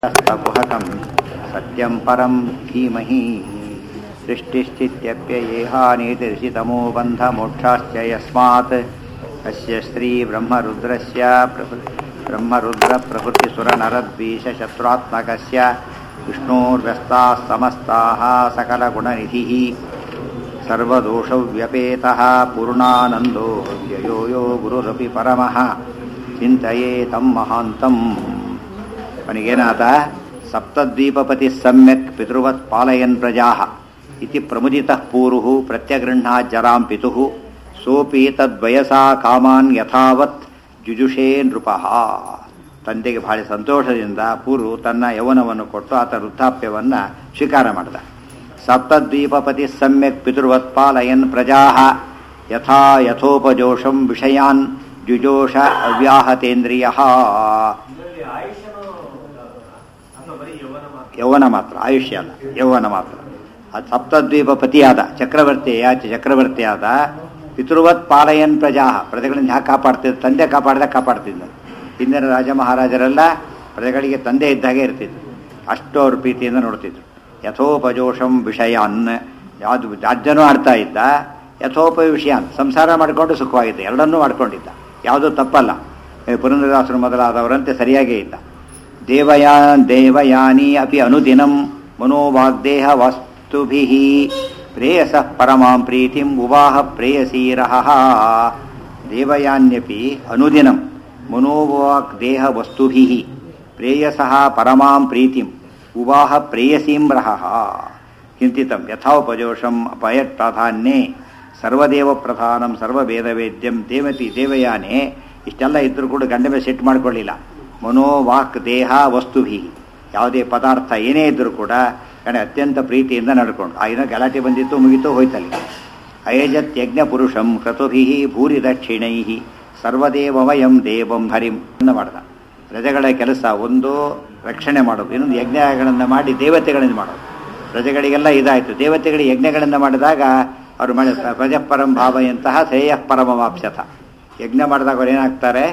तपुहकं सत्यं परं धीमहि सृष्टिश्चित्यप्ययेहानीतिर्षितमो बन्धमोक्षाश्च यस्मात् अस्य श्रीब्रह्मरुद्रस्य प्रभृ ब्रह्मरुद्रप्रभृतिसुरनरद्वीषशत्रुरात्मकस्य विष्णोर्व्यस्ताः समस्ताः सकलगुणनिधिः सर्वदोषव्यपेतः पूर्णानन्दो व्ययो यो गुरुरपि परमः ಚಿಂತೆಯೇ ತಂ ಮಹಾಂತಂ ಅವನಿಗೇನಾದ ಸಪ್ತದ್ವೀಪಪತಿ ಸಮ್ಯಕ್ ಪಿತೃವತ್ ಪಾಲಯನ್ ಪ್ರಜಾ ಇತಿ ಪ್ರಮುದಿತಃ ಪೂರು ಪ್ರತ್ಯಗೃಹ್ಣಾ ಜರಾಂ ಪಿತುಃ ಸೋಪಿ ತದ್ವಯಸಾ ಕಾಮಾನ್ ಯಥಾವತ್ ಜುಜುಷೇ ನೃಪಃ ತಂದೆಗೆ ಬಹಳ ಸಂತೋಷದಿಂದ ಪೂರು ತನ್ನ ಯೌವನವನ್ನು ಕೊಟ್ಟು ಆತ ವೃದ್ಧಾಪ್ಯವನ್ನು ಸ್ವೀಕಾರ ಮಾಡಿದ ಸಪ್ತದ್ವೀಪಪತಿ ಸಮ್ಯಕ್ ಪಿತೃವತ್ ಪಾಲಯನ್ ಪ್ರಜಾ ಯಥಾ ಯಥೋಪಜೋಷಂ ವಿಷಯಾನ್ ಜುಜೋಷ ಅವ್ಯಾಹತೇಂದ್ರಿಯ ಯೌವನ ಮಾತ್ರ ಆಯುಷ್ಯ ಅಲ್ಲ ಯೌವನ ಮಾತ್ರ ಅದು ಸಪ್ತದ್ವೀಪ ಪತಿಯಾದ ಚಕ್ರವರ್ತಿಯ ಚಕ್ರವರ್ತಿಯಾದ ಪಿತೃವತ್ ಪಾಲಯನ್ ಪ್ರಜಾ ಪ್ರಜೆಗಳನ್ನು ಯಾಕೆ ಕಾಪಾಡ್ತಿದ್ದ ತಂದೆ ಕಾಪಾಡ್ದ ಕಾಪಾಡ್ತಿದ್ದ ಹಿಂದಿನ ರಾಜ ಮಹಾರಾಜರೆಲ್ಲ ಪ್ರಜೆಗಳಿಗೆ ತಂದೆ ಇದ್ದಾಗೆ ಇರ್ತಿದ್ರು ಅಷ್ಟು ಅವ್ರ ಪ್ರೀತಿಯಿಂದ ನೋಡ್ತಿದ್ರು ಯಥೋಪಜೋಷಂ ವಿಷಯಾನ್ ಯಾವುದು ರಾಜ್ಯನೂ ಆಡ್ತಾ ಇದ್ದ ಯಥೋಪ ವಿಷಯಾನ್ ಸಂಸಾರ ಮಾಡಿಕೊಂಡು ಸುಖವಾಗಿದ್ದ ಎರಡನ್ನೂ ಮಾಡ್ಕೊಂಡಿದ್ದ ಯಾವುದೂ ತಪ್ಪಲ್ಲ ಪುರಂದರದಾಸರು ಮೊದಲಾದವರಂತೆ ಸರಿಯಾಗೇ ಇದ್ದ ದೇವಯಾನ್ ದೇವಯಾನಿ ಅಪಿ ಅನುದಿನಂ ಮನೋವಾಗ್ದೇಹ ವಸ್ತುಭಿ ಪ್ರೇಯಸ ಪರಮಾಂ ಪ್ರೀತಿಂ ಉವಾಹ ಪ್ರೇಯಸೀರಹ ದೇವಯಾನ್ಯಪಿ ಅನುದಿನಂ ಮನೋವಾಗ್ದೇಹ ವಸ್ತುಭಿ ಪ್ರೇಯಸ ಪರಮಾಂ ಪ್ರೀತಿಂ ಉವಾಹ ಪ್ರೇಯಸೀಂ ರಹ ಚಿಂತಿತಂ ಯಥೋಪಜೋಷಂ ಅಪಯಟ್ ಪ್ರಾಧಾನ್ಯೇ ಸರ್ವದೇವ ಪ್ರಧಾನಂ ಸರ್ವವೇದವೇದ್ಯಂ ದೇವತಿ ದೇವಯಾನೆ ಇಷ್ಟೆಲ್ಲ ಇದ್ರೂ ಕೂಡ ಗಂಡ ಮೇಲೆ ಸೆಟ್ ಮಾಡ್ಕೊಳ್ಳಿಲ್ಲ ಮನೋವಾಕ್ ದೇಹ ವಸ್ತುಭಿ ಯಾವುದೇ ಪದಾರ್ಥ ಏನೇ ಇದ್ದರೂ ಕೂಡ ಗಣ ಅತ್ಯಂತ ಪ್ರೀತಿಯಿಂದ ನಡ್ಕೊಂಡು ಆ ಏನೋ ಗಲಾಟೆ ಬಂದಿತ್ತು ಮುಗಿತು ಹೋಯ್ತಲ್ಲಿ ಅಯಜತ್ ಯಜ್ಞ ಪುರುಷಂ ಕ್ರತುಭಿ ಭೂರಿ ದಕ್ಷಿಣೈ ಸರ್ವದೇವಮಯಂ ದೇವಂ ಹರಿಂ ಮಾಡ್ದ ಪ್ರಜೆಗಳ ಕೆಲಸ ಒಂದು ರಕ್ಷಣೆ ಮಾಡೋದು ಇನ್ನೊಂದು ಯಜ್ಞಗಳನ್ನು ಮಾಡಿ ದೇವತೆಗಳಿಂದ ಮಾಡೋದು ಪ್ರಜೆಗಳಿಗೆಲ್ಲ ಇದಾಯಿತು ದೇವತೆಗಳಿಗೆ ಯಜ್ಞಗಳಿಂದ ಮಾಡಿದಾಗ ಅವರು ಮಾಡಿ ಪ್ರಜಪರಂ ಭಾವಯಂತಹ ಶ್ರೇಯ ಪರಮವಾಪ್ಸ್ಯಥ ಯಜ್ಞ ಮಾಡಿದಾಗ ಅವ್ರು ಏನಾಗ್ತಾರೆ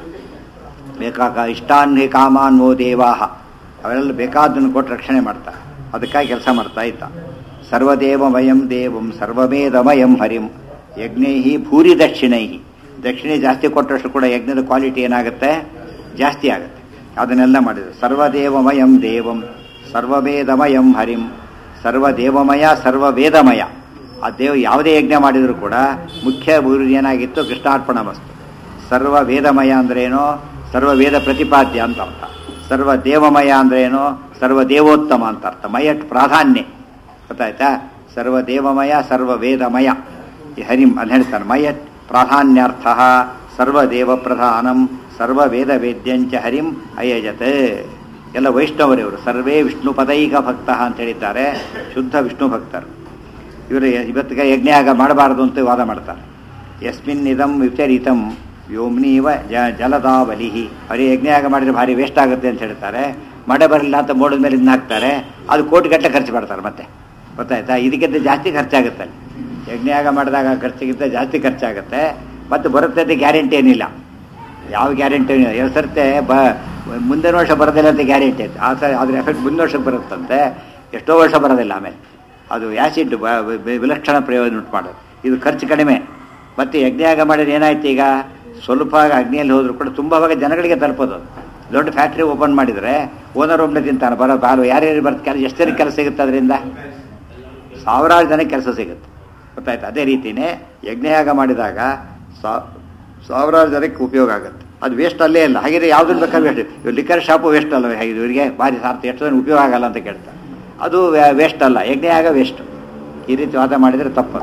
ಬೇಕಾಗ ಇಷ್ಟಾನ್ಹಿ ಕಾಮಾನ್ ಓ ದೇವಾಹ ಅವರೆಲ್ಲ ಬೇಕಾದನ್ನು ಕೊಟ್ಟು ರಕ್ಷಣೆ ಮಾಡ್ತಾರೆ ಅದಕ್ಕಾಗಿ ಕೆಲಸ ಮಾಡ್ತಾ ಇದ್ದ ಸರ್ವದೇವಮಯಂ ದೇವಂ ಸರ್ವಮೇಧಮಯಂ ಹರಿಂ ಯಜ್ಞೈ ಭೂರಿ ದಕ್ಷಿಣೈ ದಕ್ಷಿಣೆ ಜಾಸ್ತಿ ಕೊಟ್ಟಷ್ಟು ಕೂಡ ಯಜ್ಞದ ಕ್ವಾಲಿಟಿ ಏನಾಗುತ್ತೆ ಜಾಸ್ತಿ ಆಗುತ್ತೆ ಅದನ್ನೆಲ್ಲ ಮಾಡಿದ್ರು ಸರ್ವದೇವಮಯಂ ದೇವಂ ಸರ್ವವೇದಮಯಂ ಹರಿಂ ಸರ್ವದೇವಮಯ ಸರ್ವವೇದಮಯ ಆ ದೇವ್ ಯಾವುದೇ ಯಜ್ಞ ಮಾಡಿದರೂ ಕೂಡ ಮುಖ್ಯ ಗುರು ಏನಾಗಿತ್ತು ಕೃಷ್ಣಾರ್ಪಣ ಮಸ್ತು ಸರ್ವ ವೇದಮಯ ಅಂದ್ರೇನೋ ಸರ್ವ ವೇದ ಪ್ರತಿಪಾದ್ಯ ಅಂತ ಅರ್ಥ ಸರ್ವ ದೇವಮಯ ಅಂದ್ರೇನೋ ಸರ್ವ ದೇವೋತ್ತಮ ಅಂತ ಅರ್ಥ ಮಯಟ್ ಪ್ರಾಧಾನ್ಯ ಗೊತ್ತಾಯ್ತಾ ಸರ್ವ ದೇವಮಯ ಸರ್ವ ವೇದಮಯ ಈ ಹರಿಂ ಅಲ್ಲಿ ಹೇಳ್ತಾನೆ ಮಯಟ್ ಪ್ರಾಧಾನ್ಯಾರ್ಥ ಸರ್ವ ದೇವ ಪ್ರಧಾನಂ ಸರ್ವ ವೇದ ವೇದ್ಯಂಚ ಹರಿಂ ಅಯಜತೆ ಎಲ್ಲ ವೈಷ್ಣವರಿವರು ಸರ್ವೇ ವಿಷ್ಣು ಪದೈಕ ಭಕ್ತ ಅಂತ ಹೇಳಿದ್ದಾರೆ ಶುದ್ಧ ವಿಷ್ಣು ಭಕ್ತರು ಇವರು ಇವತ್ತಿಗೆ ಯಜ್ಞಯಾಗ ಮಾಡಬಾರದು ಅಂತ ವಾದ ಮಾಡ್ತಾರೆ ಯಸ್ಮಿನ್ ಇದಂ ವಿಚರಿತಂ ವ್ಯೋಮ್ನೀವ ಜ ಜಲದಾವಲಿ ಅವರಿಗೆ ಯಜ್ಞಯಾಗ ಮಾಡಿದ್ರೆ ಭಾರಿ ವೇಸ್ಟ್ ಆಗುತ್ತೆ ಅಂತ ಹೇಳ್ತಾರೆ ಮಳೆ ಬರಲಿಲ್ಲ ಅಂತ ಮೋಡದ ಮೇಲೆ ಇದನ್ನ ಹಾಕ್ತಾರೆ ಅದು ಕೋಟಿಗಟ್ಟಲೆ ಖರ್ಚು ಮಾಡ್ತಾರೆ ಮತ್ತೆ ಗೊತ್ತಾಯ್ತಾ ಇದಕ್ಕಿಂತ ಜಾಸ್ತಿ ಖರ್ಚಾಗುತ್ತೆ ಅಲ್ಲಿ ಯಜ್ಞಯಾಗ ಮಾಡಿದಾಗ ಖರ್ಚಿಗಿಂತ ಜಾಸ್ತಿ ಖರ್ಚಾಗುತ್ತೆ ಮತ್ತು ಬರುತ್ತೆ ಅಂತ ಗ್ಯಾರಂಟಿ ಏನಿಲ್ಲ ಯಾವ ಗ್ಯಾರಂಟಿ ಏನಿಲ್ಲ ಎರಡು ಸರ್ತೆ ಬ ಮುಂದಿನ ವರ್ಷ ಬರೋದಿಲ್ಲ ಅಂತ ಗ್ಯಾರಂಟಿ ಐತೆ ಆ ಸರಿ ಅದ್ರ ಎಫೆಕ್ಟ್ ಮುಂದಿನ ವರ್ಷಕ್ಕೆ ಬರುತ್ತಂತೆ ಎಷ್ಟೋ ವರ್ಷ ಬರೋದಿಲ್ಲ ಆಮೇಲೆ ಅದು ಆ್ಯಸಿಡ್ ವಿಲಕ್ಷಣ ಪ್ರಯೋಜನ ಉಂಟು ಮಾಡೋದು ಇದು ಖರ್ಚು ಕಡಿಮೆ ಮತ್ತು ಯಜ್ಞಯಾಗ ಮಾಡಿದ್ರೆ ಏನಾಯ್ತು ಈಗ ಸ್ವಲ್ಪ ಅಗ್ನಿಯಲ್ಲಿ ಹೋದರೂ ಕೂಡ ತುಂಬ ಭಾಗ ಜನಗಳಿಗೆ ತಲುಪೋದು ದೊಡ್ಡ ಫ್ಯಾಕ್ಟ್ರಿ ಓಪನ್ ಮಾಡಿದರೆ ಓನರ್ ಒಬ್ಬನೇ ತಿಂತಾನೆ ಬರೋ ಬಾರು ಯಾರ್ಯಾರು ಬರ್ತ ಕೆಲಸ ಎಷ್ಟು ಜನಕ್ಕೆ ಕೆಲಸ ಸಿಗುತ್ತೆ ಅದರಿಂದ ಸಾವಿರಾರು ಜನಕ್ಕೆ ಕೆಲಸ ಸಿಗುತ್ತೆ ಗೊತ್ತಾಯ್ತು ಅದೇ ರೀತಿಯೇ ಯಜ್ಞಯಾಗ ಮಾಡಿದಾಗ ಸಾವಿರಾರು ಜನಕ್ಕೆ ಉಪಯೋಗ ಆಗುತ್ತೆ ಅದು ವೇಸ್ಟ್ ಅಲ್ಲೇ ಇಲ್ಲ ಹಾಗೆ ಯಾವುದನ್ನು ಬೇಕಾದ್ರೆ ವೇಸ್ಟ್ ಇವ್ರು ಲಿಕ್ಕರ್ ಶಾಪು ವೇಸ್ಟ್ ಅಲ್ಲ ಹಾಗೆ ಇವರಿಗೆ ಭಾರಿ ಸಾರ್ಥ ಎಷ್ಟು ಜನ ಉಪಯೋಗ ಆಗಲ್ಲ ಅಂತ ಕೇಳ್ತಾರೆ ಅದು ವೇಸ್ಟ್ ಅಲ್ಲ ಯಜ್ಞಯಾಗ ವೇಸ್ಟ್ ಈ ರೀತಿ ವಾದ ಮಾಡಿದರೆ ತಪ್ಪು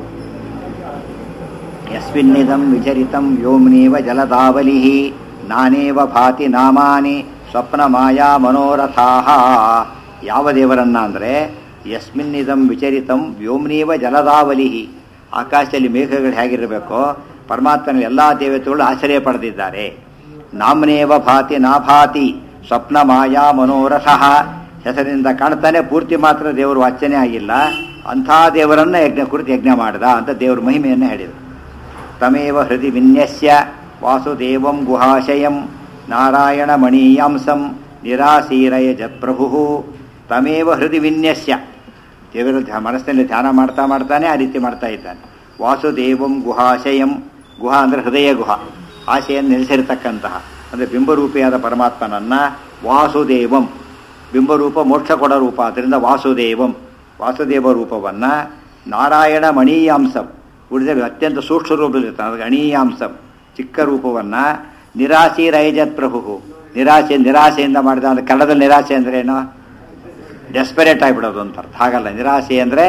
ಯಸ್ಮಿನ್ನಿದಂ ವಿಚರಿತಂ ವ್ಯೋಮ್ನೇವ ಜಲದಾವಲಿ ನಾನೇವ ಭಾತಿ ನಾಮಾನಿ ಸ್ವಪ್ನ ಮಾಯಾ ಮನೋರಥಾ ಯಾವ ದೇವರನ್ನ ಅಂದರೆ ಯಸ್ಮಿನ್ನಿದಂ ವಿಚರಿತಂ ವ್ಯೋಮ್ನೇವ ಜಲದಾವಲಿ ಆಕಾಶದಲ್ಲಿ ಮೇಘಗಳು ಹೇಗಿರಬೇಕೋ ಪರಮಾತ್ಮನ ಎಲ್ಲ ದೇವತೆಗಳು ಆಶ್ರಯ ಪಡೆದಿದ್ದಾರೆ ನಾಮ್ನೇವ ಭಾತಿ ನಾಭಾತಿ ಸ್ವಪ್ನ ಮಾಯಾ ಮನೋರಥ ಹೆಸರಿನಿಂದ ಕಾಣ್ತಾನೆ ಪೂರ್ತಿ ಮಾತ್ರ ದೇವರು ವಾಚನೆ ಆಗಿಲ್ಲ ಅಂಥ ದೇವರನ್ನ ಯಜ್ಞ ಕುರಿತು ಯಜ್ಞ ಮಾಡ್ದ ಅಂತ ದೇವ್ರ ಮಹಿಮೆಯನ್ನು ಹೇಳಿದರು ತಮೇವ ಹೃದಯ ವಿನ್ಯಸ್ಯ ವಾಸುದೇವಂ ಗುಹಾಶಯಂ ನಾರಾಯಣಮಣೀಯಾಂಸಂ ನಿರಾಸೀರಯ ಜತ್ಪ್ರಭು ತಮೇವ ಹೃದಯ ವಿನ್ಯಸ್ಯ ದೇವರ ಧ್ಯ- ಮನಸ್ಸಿನಲ್ಲಿ ಧ್ಯಾನ ಮಾಡ್ತಾ ಮಾಡ್ತಾನೆ ಆ ರೀತಿ ಮಾಡ್ತಾ ಇದ್ದಾನೆ ವಾಸುದೇವಂ ಗುಹಾಶಯಂ ಗುಹ ಅಂದರೆ ಹೃದಯ ಗುಹ ಆಶೆಯನ್ನು ನೆಲೆಸಿರ್ತಕ್ಕಂತಹ ಅಂದರೆ ಬಿಂಬರೂಪಿಯಾದ ಪರಮಾತ್ಮನನ್ನ ವಾಸುದೇವಂ ಬಿಂಬರೂಪ ಮೋಕ್ಷ ಕೊಡ ರೂಪ ಆದ್ದರಿಂದ ವಾಸುದೇವಂ ವಾಸುದೇವ ರೂಪವನ್ನ ನಾರಾಯಣ ಮಣೀಯಾಂಸಂ ಉಳಿದ ಅತ್ಯಂತ ಸೂಕ್ಷ್ಮ ರೂಪದಲ್ಲಿರ್ತಾನೆ ಅದಕ್ಕೆ ಅಣೀಯಾಂಸಂ ಚಿಕ್ಕ ರೂಪವನ್ನ ನಿರಾಶಿ ರೈಜತ್ ಪ್ರಭು ನಿರಾಶೆ ನಿರಾಶೆಯಿಂದ ಮಾಡಿದ ಅಂದ್ರೆ ಕನ್ನಡದಲ್ಲಿ ನಿರಾಶೆ ಅಂದ್ರೆ ಏನು ಡೆಸ್ಪರೇಟ್ ಆಗಿಬಿಡೋದು ಅಂತ ಅರ್ಥ ಹಾಗಲ್ಲ ನಿರಾಶೆ ಅಂದರೆ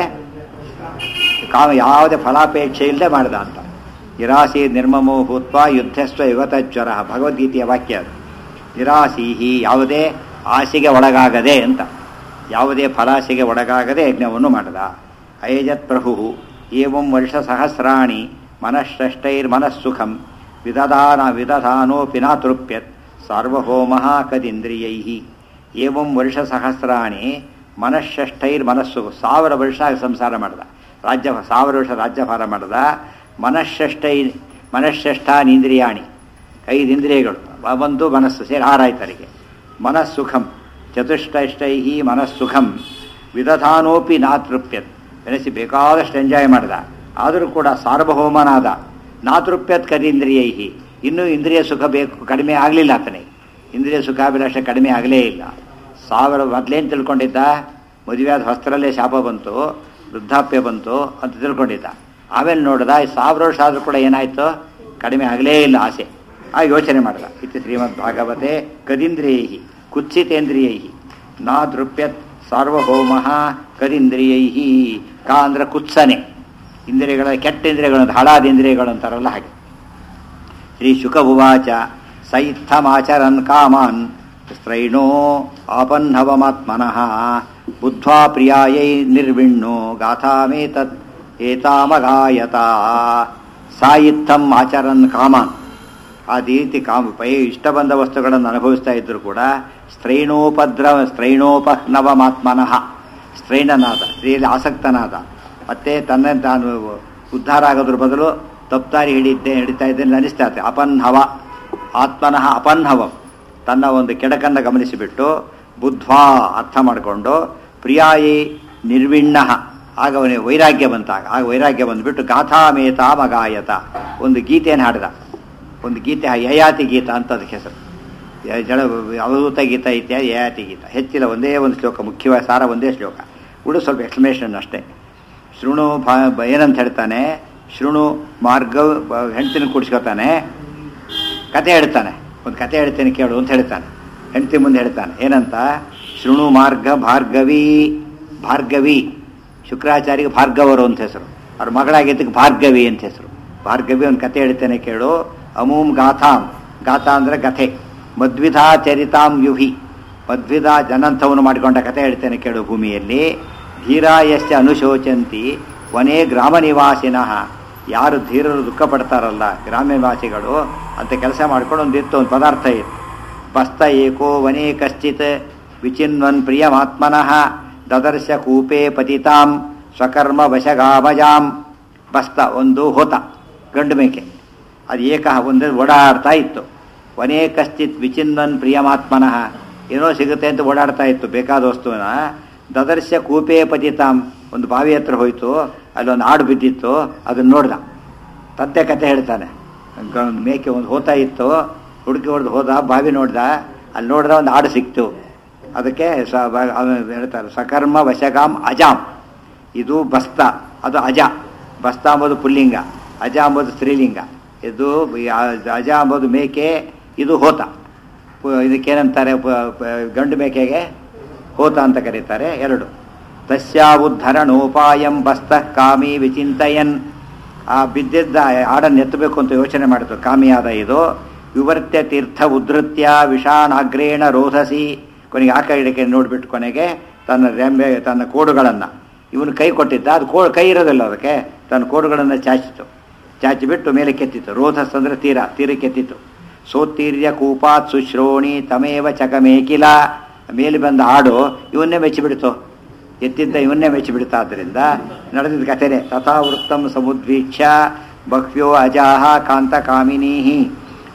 ಕಾಮ ಯಾವುದೇ ಫಲಾಪೇಕ್ಷೆ ಇಲ್ಲದೆ ಮಾಡಿದ ಅಂತ ನಿರಾಶಿ ನಿರ್ಮಮೋ ಭೂತ್ವ ಯುದ್ಧಸ್ವ ಯುಗತಜ್ವರ ಭಗವದ್ಗೀತೆಯ ವಾಕ್ಯ ಅದು ನಿರಾಶೀಹಿ ಯಾವುದೇ ಆಸೆಗೆ ಒಳಗಾಗದೆ ಅಂತ ಯಾವುದೇ ಫಲಾಸೆಗೆ ಒಳಗಾಗದೆ ಯಜ್ಞವನ್ನು ಮಾಡಿದ ಅಯಜತ್ ಪ್ರಭು ಏವಂ ವರ್ಷ ಸಹಸ್ರಾಣಿ ಮನಃಷ್ಟೈರ್ಮನಸ್ಸುಖಂ ವಿದಧಾನ ವಿದಧಾನೋಪಿ ನ ತೃಪ್ಯತ್ ಸಾರ್ವಭೌಮ ಕದಿಂದ್ರಿಯೈ ಏವಂ ವರ್ಷ ಸಹಸ್ರಾಣಿ ಮನಃಷ್ಟೈರ್ಮನಸ್ಸು ಸಾವಿರ ವರ್ಷ ಸಂಸಾರ ಮಾಡಿದ ರಾಜ್ಯ ಸಾವಿರ ವರ್ಷ ರಾಜ್ಯಭಾರ ಮಾಡಿದ ಮನಃಷ್ಟೈ ಮನಃಷ್ಟಾನೀಂದ್ರಿಯಾಣಿ ಐದು ಇಂದ್ರಿಯಗಳು ಒಂದು ಮನಸ್ಸು ಸೇರಿ ಆರಾಯ್ತರಿಗೆ ಮನಸ್ಸುಖಂ ಚತುಷ್ಟೈಷ್ಟೈ ಮನಸ್ಸುಖಂ ವಿದಧಾನೋಪಿ ನಾ ತೃಪ್ಯತ್ ಬೆಳೆಸಿ ಬೇಕಾದಷ್ಟು ಎಂಜಾಯ್ ಮಾಡಿದ ಆದರೂ ಕೂಡ ಸಾರ್ವಭೌಮನಾದ ನಾ ತೃಪ್ಯತ್ ಕದೀಂದ್ರಿಯೈ ಇನ್ನೂ ಇಂದ್ರಿಯ ಸುಖ ಬೇಕು ಕಡಿಮೆ ಆಗಲಿಲ್ಲ ಆತನಿಗೆ ಇಂದ್ರಿಯ ಸುಖಾಭಿಲಾಷ ಕಡಿಮೆ ಆಗಲೇ ಇಲ್ಲ ಸಾವಿರ ಮೊದಲೇನು ತಿಳ್ಕೊಂಡಿದ್ದ ಮದುವೆಯಾದ ಹೊಸ್ತರಲ್ಲೇ ಶಾಪ ಬಂತು ವೃದ್ಧಾಪ್ಯ ಬಂತು ಅಂತ ತಿಳ್ಕೊಂಡಿದ್ದ ಆಮೇಲೆ ನೋಡಿದ ಈ ಸಾವಿರ ವರ್ಷ ಆದರೂ ಕೂಡ ಏನಾಯಿತು ಕಡಿಮೆ ಆಗಲೇ ಇಲ್ಲ ಆಸೆ ಆ ಯೋಚನೆ ಮಾಡಿದ ಇತಿ ಶ್ರೀಮದ್ ಭಾಗವತೆ ಕದೀಂದ್ರಿಯೈ ಕುತ್ಸಿತೇಂದ್ರಿಯೈ ನಾ ದೃಪ್ಯತ್ ಸಾರ್ವಭೌಮ ಕದೀಂದ್ರಿಯೈ ಕಾ ಅಂದ್ರೆ ಕುತ್ಸನೆ ಇಂದ್ರಿಯಗಳ ಕೆಟ್ಟ ಇಂದ್ರಿಯಗಳು ಅಂತ ಹಳಾದ ಇಂದ್ರಿಯಗಳು ಅಂತಾರಲ್ಲ ಹಾಗೆ ಶ್ರೀ ಶುಕ ಉವಾಚ ಸ ಇತ್ತಮಾಚರನ್ ಕಾಮಾನ್ ಸ್ತ್ರೈಣೋ ಆಪನ್ನವಮಾತ್ಮನಃ ಬುದ್ಧ್ವಾ ಪ್ರಿಯಾಯೈ ನಿರ್ವಿಣ್ಣೋ ಗಾಥಾಮೇತತ್ ಏತಾಮಗಾಯತ ಸಾ ಇತ್ತಂ ಆಚರನ್ ಕಾಮಾನ್ ಆ ರೀತಿ ಕಾಮ ಪೈ ಇಷ್ಟ ಬಂದ ವಸ್ತುಗಳನ್ನು ಅನುಭವಿಸ್ತಾ ಇದ್ದರೂ ಕೂಡ ಸ್ತ್ರೈಣೋಪದ್ರ ಸ್ತ್ರೈಣೋಪಹ್ನವಮಾತ್ಮನಃ ಸ್ತ್ರೈಣನಾದ ಸ್ತ್ರೀಯಲ್ಲಿ ಆಸಕ್ತನಾದ ಮತ್ತೆ ತನ್ನ ತಾನು ಉದ್ಧಾರ ಆಗೋದ್ರ ಬದಲು ತಪ್ಪಾರಿ ಹಿಡಿದ್ದೆ ಹಿಡಿತಾ ಇದ್ದೇನೆ ಅನಿಸ್ತಾ ಇರುತ್ತೆ ಅಪನ್ಹವ ಆತ್ಮನಃ ಅಪನ್ಹವಂ ತನ್ನ ಒಂದು ಕೆಡಕನ್ನು ಗಮನಿಸಿಬಿಟ್ಟು ಬುದ್ಧ್ವಾ ಅರ್ಥ ಮಾಡಿಕೊಂಡು ಪ್ರಿಯಾಯಿ ನಿರ್ವಿಣ್ಣ ಆಗ ಅವನಿಗೆ ವೈರಾಗ್ಯ ಬಂತಾಗ ಆಗ ವೈರಾಗ್ಯ ಬಂದುಬಿಟ್ಟು ಗಾಥಾಮೇತ ಮಗಾಯತ ಒಂದು ಗೀತೆಯನ್ನು ಹಾಡಿದ ಒಂದು ಗೀತೆ ಯಯಾತಿ ಗೀತ ಅಂತ ಅದಕ್ಕೆ ಹೆಸರು ಯ- ಜಡ ಅವಧೂತ ಗೀತ ಇತ್ಯಾದಿ ಯಯಾತಿ ಗೀತ ಹೆಚ್ಚಿಲ್ಲ ಒಂದೇ ಒಂದು ಶ್ಲೋಕ ಮುಖ್ಯವಾದ ಸಾರ ಒಂದೇ ಶ್ಲೋಕ ಉಳು ಸ್ವಲ್ಪ ಎಕ್ಸ್ಪ್ಲನೇಷನ್ ಅಷ್ಟೇ ಶೃಣು ಭಾ ಬ- ಏನಂತ ಹೇಳ್ತಾನೆ ಶೃಣು ಮಾರ್ಗ ಹೆಂಡತಿನ ಕೂಡಿಸ್ಕೊತಾನೆ ಕತೆ ಹೇಳ್ತಾನೆ ಒಂದು ಕತೆ ಹೇಳ್ತೇನೆ ಕೇಳು ಅಂತ ಹೇಳ್ತಾನೆ ಹೆಂಡತಿ ಮುಂದೆ ಹೇಳ್ತಾನೆ ಏನಂತ ಶೃಣು ಮಾರ್ಗ ಭಾರ್ಗವಿ ಭಾರ್ಗವಿ ಶುಕ್ರಾಚಾರ್ಯಗೆ ಭಾರ್ಗವರು ಅಂತ ಹೆಸರು ಅವ್ರ ಮಗಳಾಗಿದ್ದಕ್ಕೆ ಭಾರ್ಗವಿ ಅಂತ ಹೆಸರು ಭಾರ್ಗವಿ ಒಂದು ಕತೆ ಹೇಳ್ತೇನೆ ಕೇಳು ಅಮೂಮ್ ಗಾಥಾಂ ಗಾಥಾ ಅಂದ್ರೆ ಕಥೆ ಮದ್ವಿಧಾ ಚರಿತಾಂ ಯುಹಿ ಮದ್ವಿಧಾ ಜನಂಥವನ್ನು ಮಾಡಿಕೊಂಡ ಕತೆ ಹೇಳ್ತೇನೆ ಕೇಳು ಭೂಮಿಯಲ್ಲಿ ಧೀರಾಯಶ್ಚ ಅನುಶೋಚಂತಿ ವನೇ ಗ್ರಾಮ ನಿವಾಸಿನಃ ಯಾರು ಧೀರರು ದುಃಖ ಪಡ್ತಾರಲ್ಲ ಗ್ರಾಮ್ಯ ನಿವಾಸಿಗಳು ಅಂತ ಕೆಲಸ ಮಾಡ್ಕೊಂಡು ಒಂದಿತ್ತು ಒಂದು ಪದಾರ್ಥ ಇತ್ತು ಬಸ್ತ ಏಕೋ ವನೇ ಕಶ್ಚಿತ್ ವಿಚಿನ್ವನ್ ಪ್ರಿಯಮಾತ್ಮನಃ ದದರ್ಶ ಕೂಪೆ ಪತಿತಾಂ ಸ್ವಕರ್ಮ ವಶಗಾಭಜಾಂ ಬಸ್ತ ಒಂದು ಹೋತ ಗಂಡು ಮೇಕೆ ಅದು ಏಕ ಒಂದು ಓಡಾಡ್ತಾ ಇತ್ತು ವನೇ ಕಶ್ಚಿತ್ ವಿಚಿನ್ವನ್ ಪ್ರಿಯಮಾತ್ಮನಃ ಏನೋ ಸಿಗುತ್ತೆ ಅಂತ ಓಡಾಡ್ತಾ ಇತ್ತು ಬೇಕಾದ ವಸ್ತುವಿನ ದದರ್ಶ ಕೂಪೆ ಪತಿತಾಂ ಒಂದು ಬಾವಿ ಹತ್ರ ಹೋಯ್ತು ಅಲ್ಲೊಂದು ಆಡು ಬಿದ್ದಿತ್ತು ಅದನ್ನ ನೋಡ್ದ ತಂದೆ ಕತೆ ಹೇಳ್ತಾನೆ ಗ- ಒಂದು ಮೇಕೆ ಒಂದು ಹೋತಾ ಇತ್ತು ಹುಡುಕಿ ಹೊಡೆದು ಹೋದ ಬಾವಿ ನೋಡ್ದ ಅಲ್ಲಿ ನೋಡಿದ ಒಂದು ಆಡು ಸಿಕ್ತು ಅದಕ್ಕೆ ಸ ಬ- ಅವನು ಹೇಳ್ತಾರೆ ಸಕರ್ಮ ವಶಗಾಮ್ ಅಜಾಮ್ ಇದು ಬಸ್ತ ಅದು ಅಜ ಬಸ್ತ ಅಂಬೋದು ಪುಲ್ಲಿಂಗ ಅಜ ಅಂಬೋದು ಸ್ತ್ರೀಲಿಂಗ ಇದು ಈ ಅ- ಅಜ ಅಂಬೋದು ಮೇಕೆ ಇದು ಹೋತ ಪು- ಇದಕ್ಕೇನಂತಾರೆ ಪ- ಪ- ಗಂಡು ಮೇಕೆಗೆ ಹೋತ ಅಂತ ಕರೀತಾರೆ ಎರಡು ತಸ್ಯಾವುದ್ಧರಣೋಪಾಯಂ ಬಸ್ತ ಕಾಮಿ ವಿಚಿಂತಯನ್ ಆ ಬಿದ್ದಿದ್ದ ಆಡನ್ನು ಎತ್ತಬೇಕು ಅಂತ ಯೋಚನೆ ಮಾಡಿತು ಕಾಮಿಯಾದ ಇದು ವಿವರ್ತ್ಯ ತೀರ್ಥ ಉದ್ಧತ್ಯ ವಿಷಾನಾಗ್ರೇಣ ರೋಧಸಿ ಕೊನೆಗೆ ಆಕ ಇಡಕ್ಕೆ ನೋಡ್ಬಿಟ್ಟು ಕೊನೆಗೆ ತನ್ನ ರೆಂಬೆ ತನ್ನ ಕೋಡುಗಳನ್ನು ಇವನು ಕೈ ಕೊಟ್ಟಿದ್ದ ಅದು ಕೋ ಕೈ ಇರೋದಿಲ್ಲ ಅದಕ್ಕೆ ತನ್ನ ಕೋಡುಗಳನ್ನು ಚಾಚಿತು ಚಾಚಿಬಿಟ್ಟು ಮೇಲೆ ಕೆತ್ತಿತು ರೋಧಸ್ ಅಂದ್ರೆ ತೀರ ತೀರಕ್ಕೆ ಕೆತ್ತಿತು ಸೋತ್ತೀರ್ಯ ಕೂಪಾತ್ ಸುಶ್ರೋಣಿ ತಮೇವ ಚಕಮೇ ಕಿಲ ಮೇಲೆ ಬಂದ ಹಾಡು ಇವನ್ನೇ ಮೆಚ್ಚಿಬಿಡ್ತು ಎತ್ತಿದ್ದ ಇವನ್ನೇ ಮೆಚ್ಚಿಬಿಡ್ತಾ ಆದ್ದರಿಂದ ನಡೆದಿದ್ದ ಕಥೆನೆ ತಥಾ ವೃತ್ತಂ ಸಮುದ್ವೀಕ್ಷ್ಯ ಬಹ್ವ್ಯೋ ಅಜಾಹ ಕಾಂತ ಕಾಮಿನೀ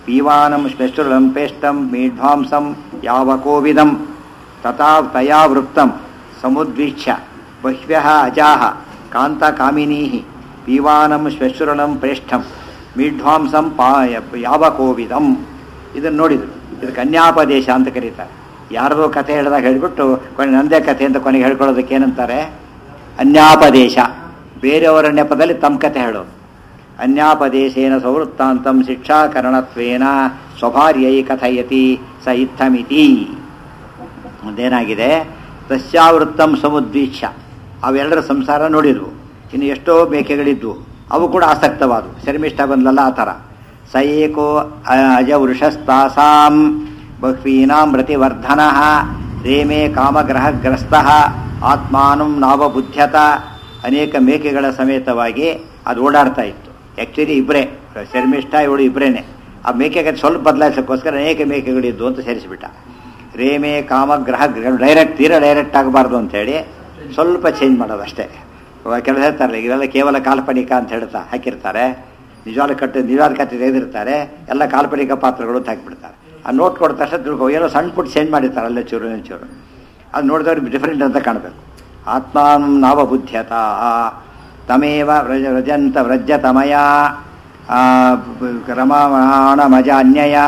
ಪೀವಾನಂ ಶ್ಮೆಷ್ಟುಲಂಪೇಷ್ಟಂ ಮೀಢ್ವಾಂಸಂ ಯಾವಕೋವಿದಂ ತಥಾ ತಯಾ ವೃತ್ತಂ ಸಮುದ್ವೀಕ್ಷ್ಯ ಬಹ್ವ್ಯಃ ಅಜಾಹ ಕಾಂತಕಾಮಿನೀ ಪೀವಾನಂ ಶ್ವೆಶ್ರುಲಂ ಪ್ರೇಷ್ಠಂ ಮೀಢ್ವಾಂಸಂ ಪಾಯ ಯಾವಕೋವಿದಂ ಇದನ್ನು ನೋಡಿದರು ಇದು ಕನ್ಯಾಪದೇಶ ಅಂತ ಕರೀತಾರೆ ಯಾರದೋ ಕಥೆ ಹೇಳಿದಾಗ ಹೇಳಿಬಿಟ್ಟು ಕೊನೆ ನಂದೇ ಕಥೆ ಅಂತ ಕೊನೆಗೆ ಹೇಳ್ಕೊಳ್ಳೋದಕ್ಕೆ ಏನಂತಾರೆ ಅನ್ಯಾಪದೇಶ ಬೇರೆಯವರ ನೆಪದಲ್ಲಿ ತಮ್ಮ ಕಥೆ ಹೇಳೋದು ಅನ್ಯಾಪದೇಶೇನ ಸವೃತ್ತಾಂತಂ ಶಿಕ್ಷಾಕರಣತ್ವೇನ ಸ್ವಭಾರ್ಯೈ ಕಥಯತಿ ಸ ಇತ್ತಮಿತಿ ಒಂದೇನಾಗಿದೆ ತಸ್ಯಾವೃತ್ತಂ ಸಮುದ್ವೀಕ್ಷ ಅವೆರಡರ ಸಂಸಾರ ನೋಡಿದ್ವು ಇನ್ನು ಎಷ್ಟೋ ಮೇಕೆಗಳಿದ್ವು ಅವು ಕೂಡ ಆಸಕ್ತವಾದವು ಶರ್ಮಿಷ್ಠ ಬಂದ್ಲಲ್ಲ ಆ ಥರ ಸ ಏಕೋ ಅಜವೃಷಸ್ತಾಸಾಂ ಬಹ್ವೀನಾಂ ರತಿವರ್ಧನ ರೇಮೆ ಕಾಮಗ್ರಹಗ್ರಸ್ತ ಆತ್ಮಾನಂ ನಾವಬುದ್ಧ್ಯತ ಅನೇಕ ಮೇಕೆಗಳ ಸಮೇತವಾಗಿ ಅದು ಓಡಾಡ್ತಾ ಇತ್ತು ಆ್ಯಕ್ಚುಲಿ ಇಬ್ಬರೇ ಶರ್ಮಿಷ್ಠ ಇವಳು ಇಬ್ಬರೇನೆ ಆ ಮೇಕೆಗೆ ಸ್ವಲ್ಪ ಬದಲಾಯಿಸೋಕ್ಕೋಸ್ಕರ ಅನೇಕ ಮೇಕೆಗಳಿದ್ದು ಅಂತ ಸೇರಿಸಿಬಿಟ್ಟ ರೇಮೆ ಕಾಮಗ್ರಹ ಡೈರೆಕ್ಟ್ ತೀರಾ ಡೈರೆಕ್ಟ್ ಆಗಬಾರ್ದು ಅಂತೇಳಿ ಸ್ವಲ್ಪ ಚೇಂಜ್ ಮಾಡೋದು ಅಷ್ಟೇ ಕೆಲವು ಹೇಳ್ತಾರಲ್ಲ ಇವೆಲ್ಲ ಕೇವಲ ಕಾಲ್ಪನಿಕ ಅಂತ ಹೇಳ್ತಾ ಹಾಕಿರ್ತಾರೆ ನಿಜವಾದ ಕಟ್ಟು ನಿಜವಾದ ಕಥೆ ತೆಗೆದಿರ್ತಾರೆ ಎಲ್ಲ ಕಾಲ್ಪನಿಕ ಪಾತ್ರಗಳು ಅಂತ ಹಾಕಿಬಿಡ್ತಾರೆ ಆ ನೋಟ್ ಕೊಡ್ತಾ ತಕ್ಷಣ ತಿಳ್ಕೊ ಏನೋ ಸಣ್ಣ ಪುಟ್ಟು ಚೇಂಜ್ ಮಾಡಿರ್ತಾರೆ ಅಲ್ಲೇ ಚೂರು ಚೂರು ಅದು ನೋಡಿದವ್ರಿಗೆ ಡಿಫ್ರೆಂಟ್ ಅಂತ ಕಾಣಬೇಕು ಆತ್ಮಾಂ ನಾವಬುದ್ಧ್ಯತ ತಮೇವ ವ್ರಜ ವ್ರಜಂತ ವ್ರಜತಮಯ ರಮಾಣ ಮಜ ಅನ್ಯಯ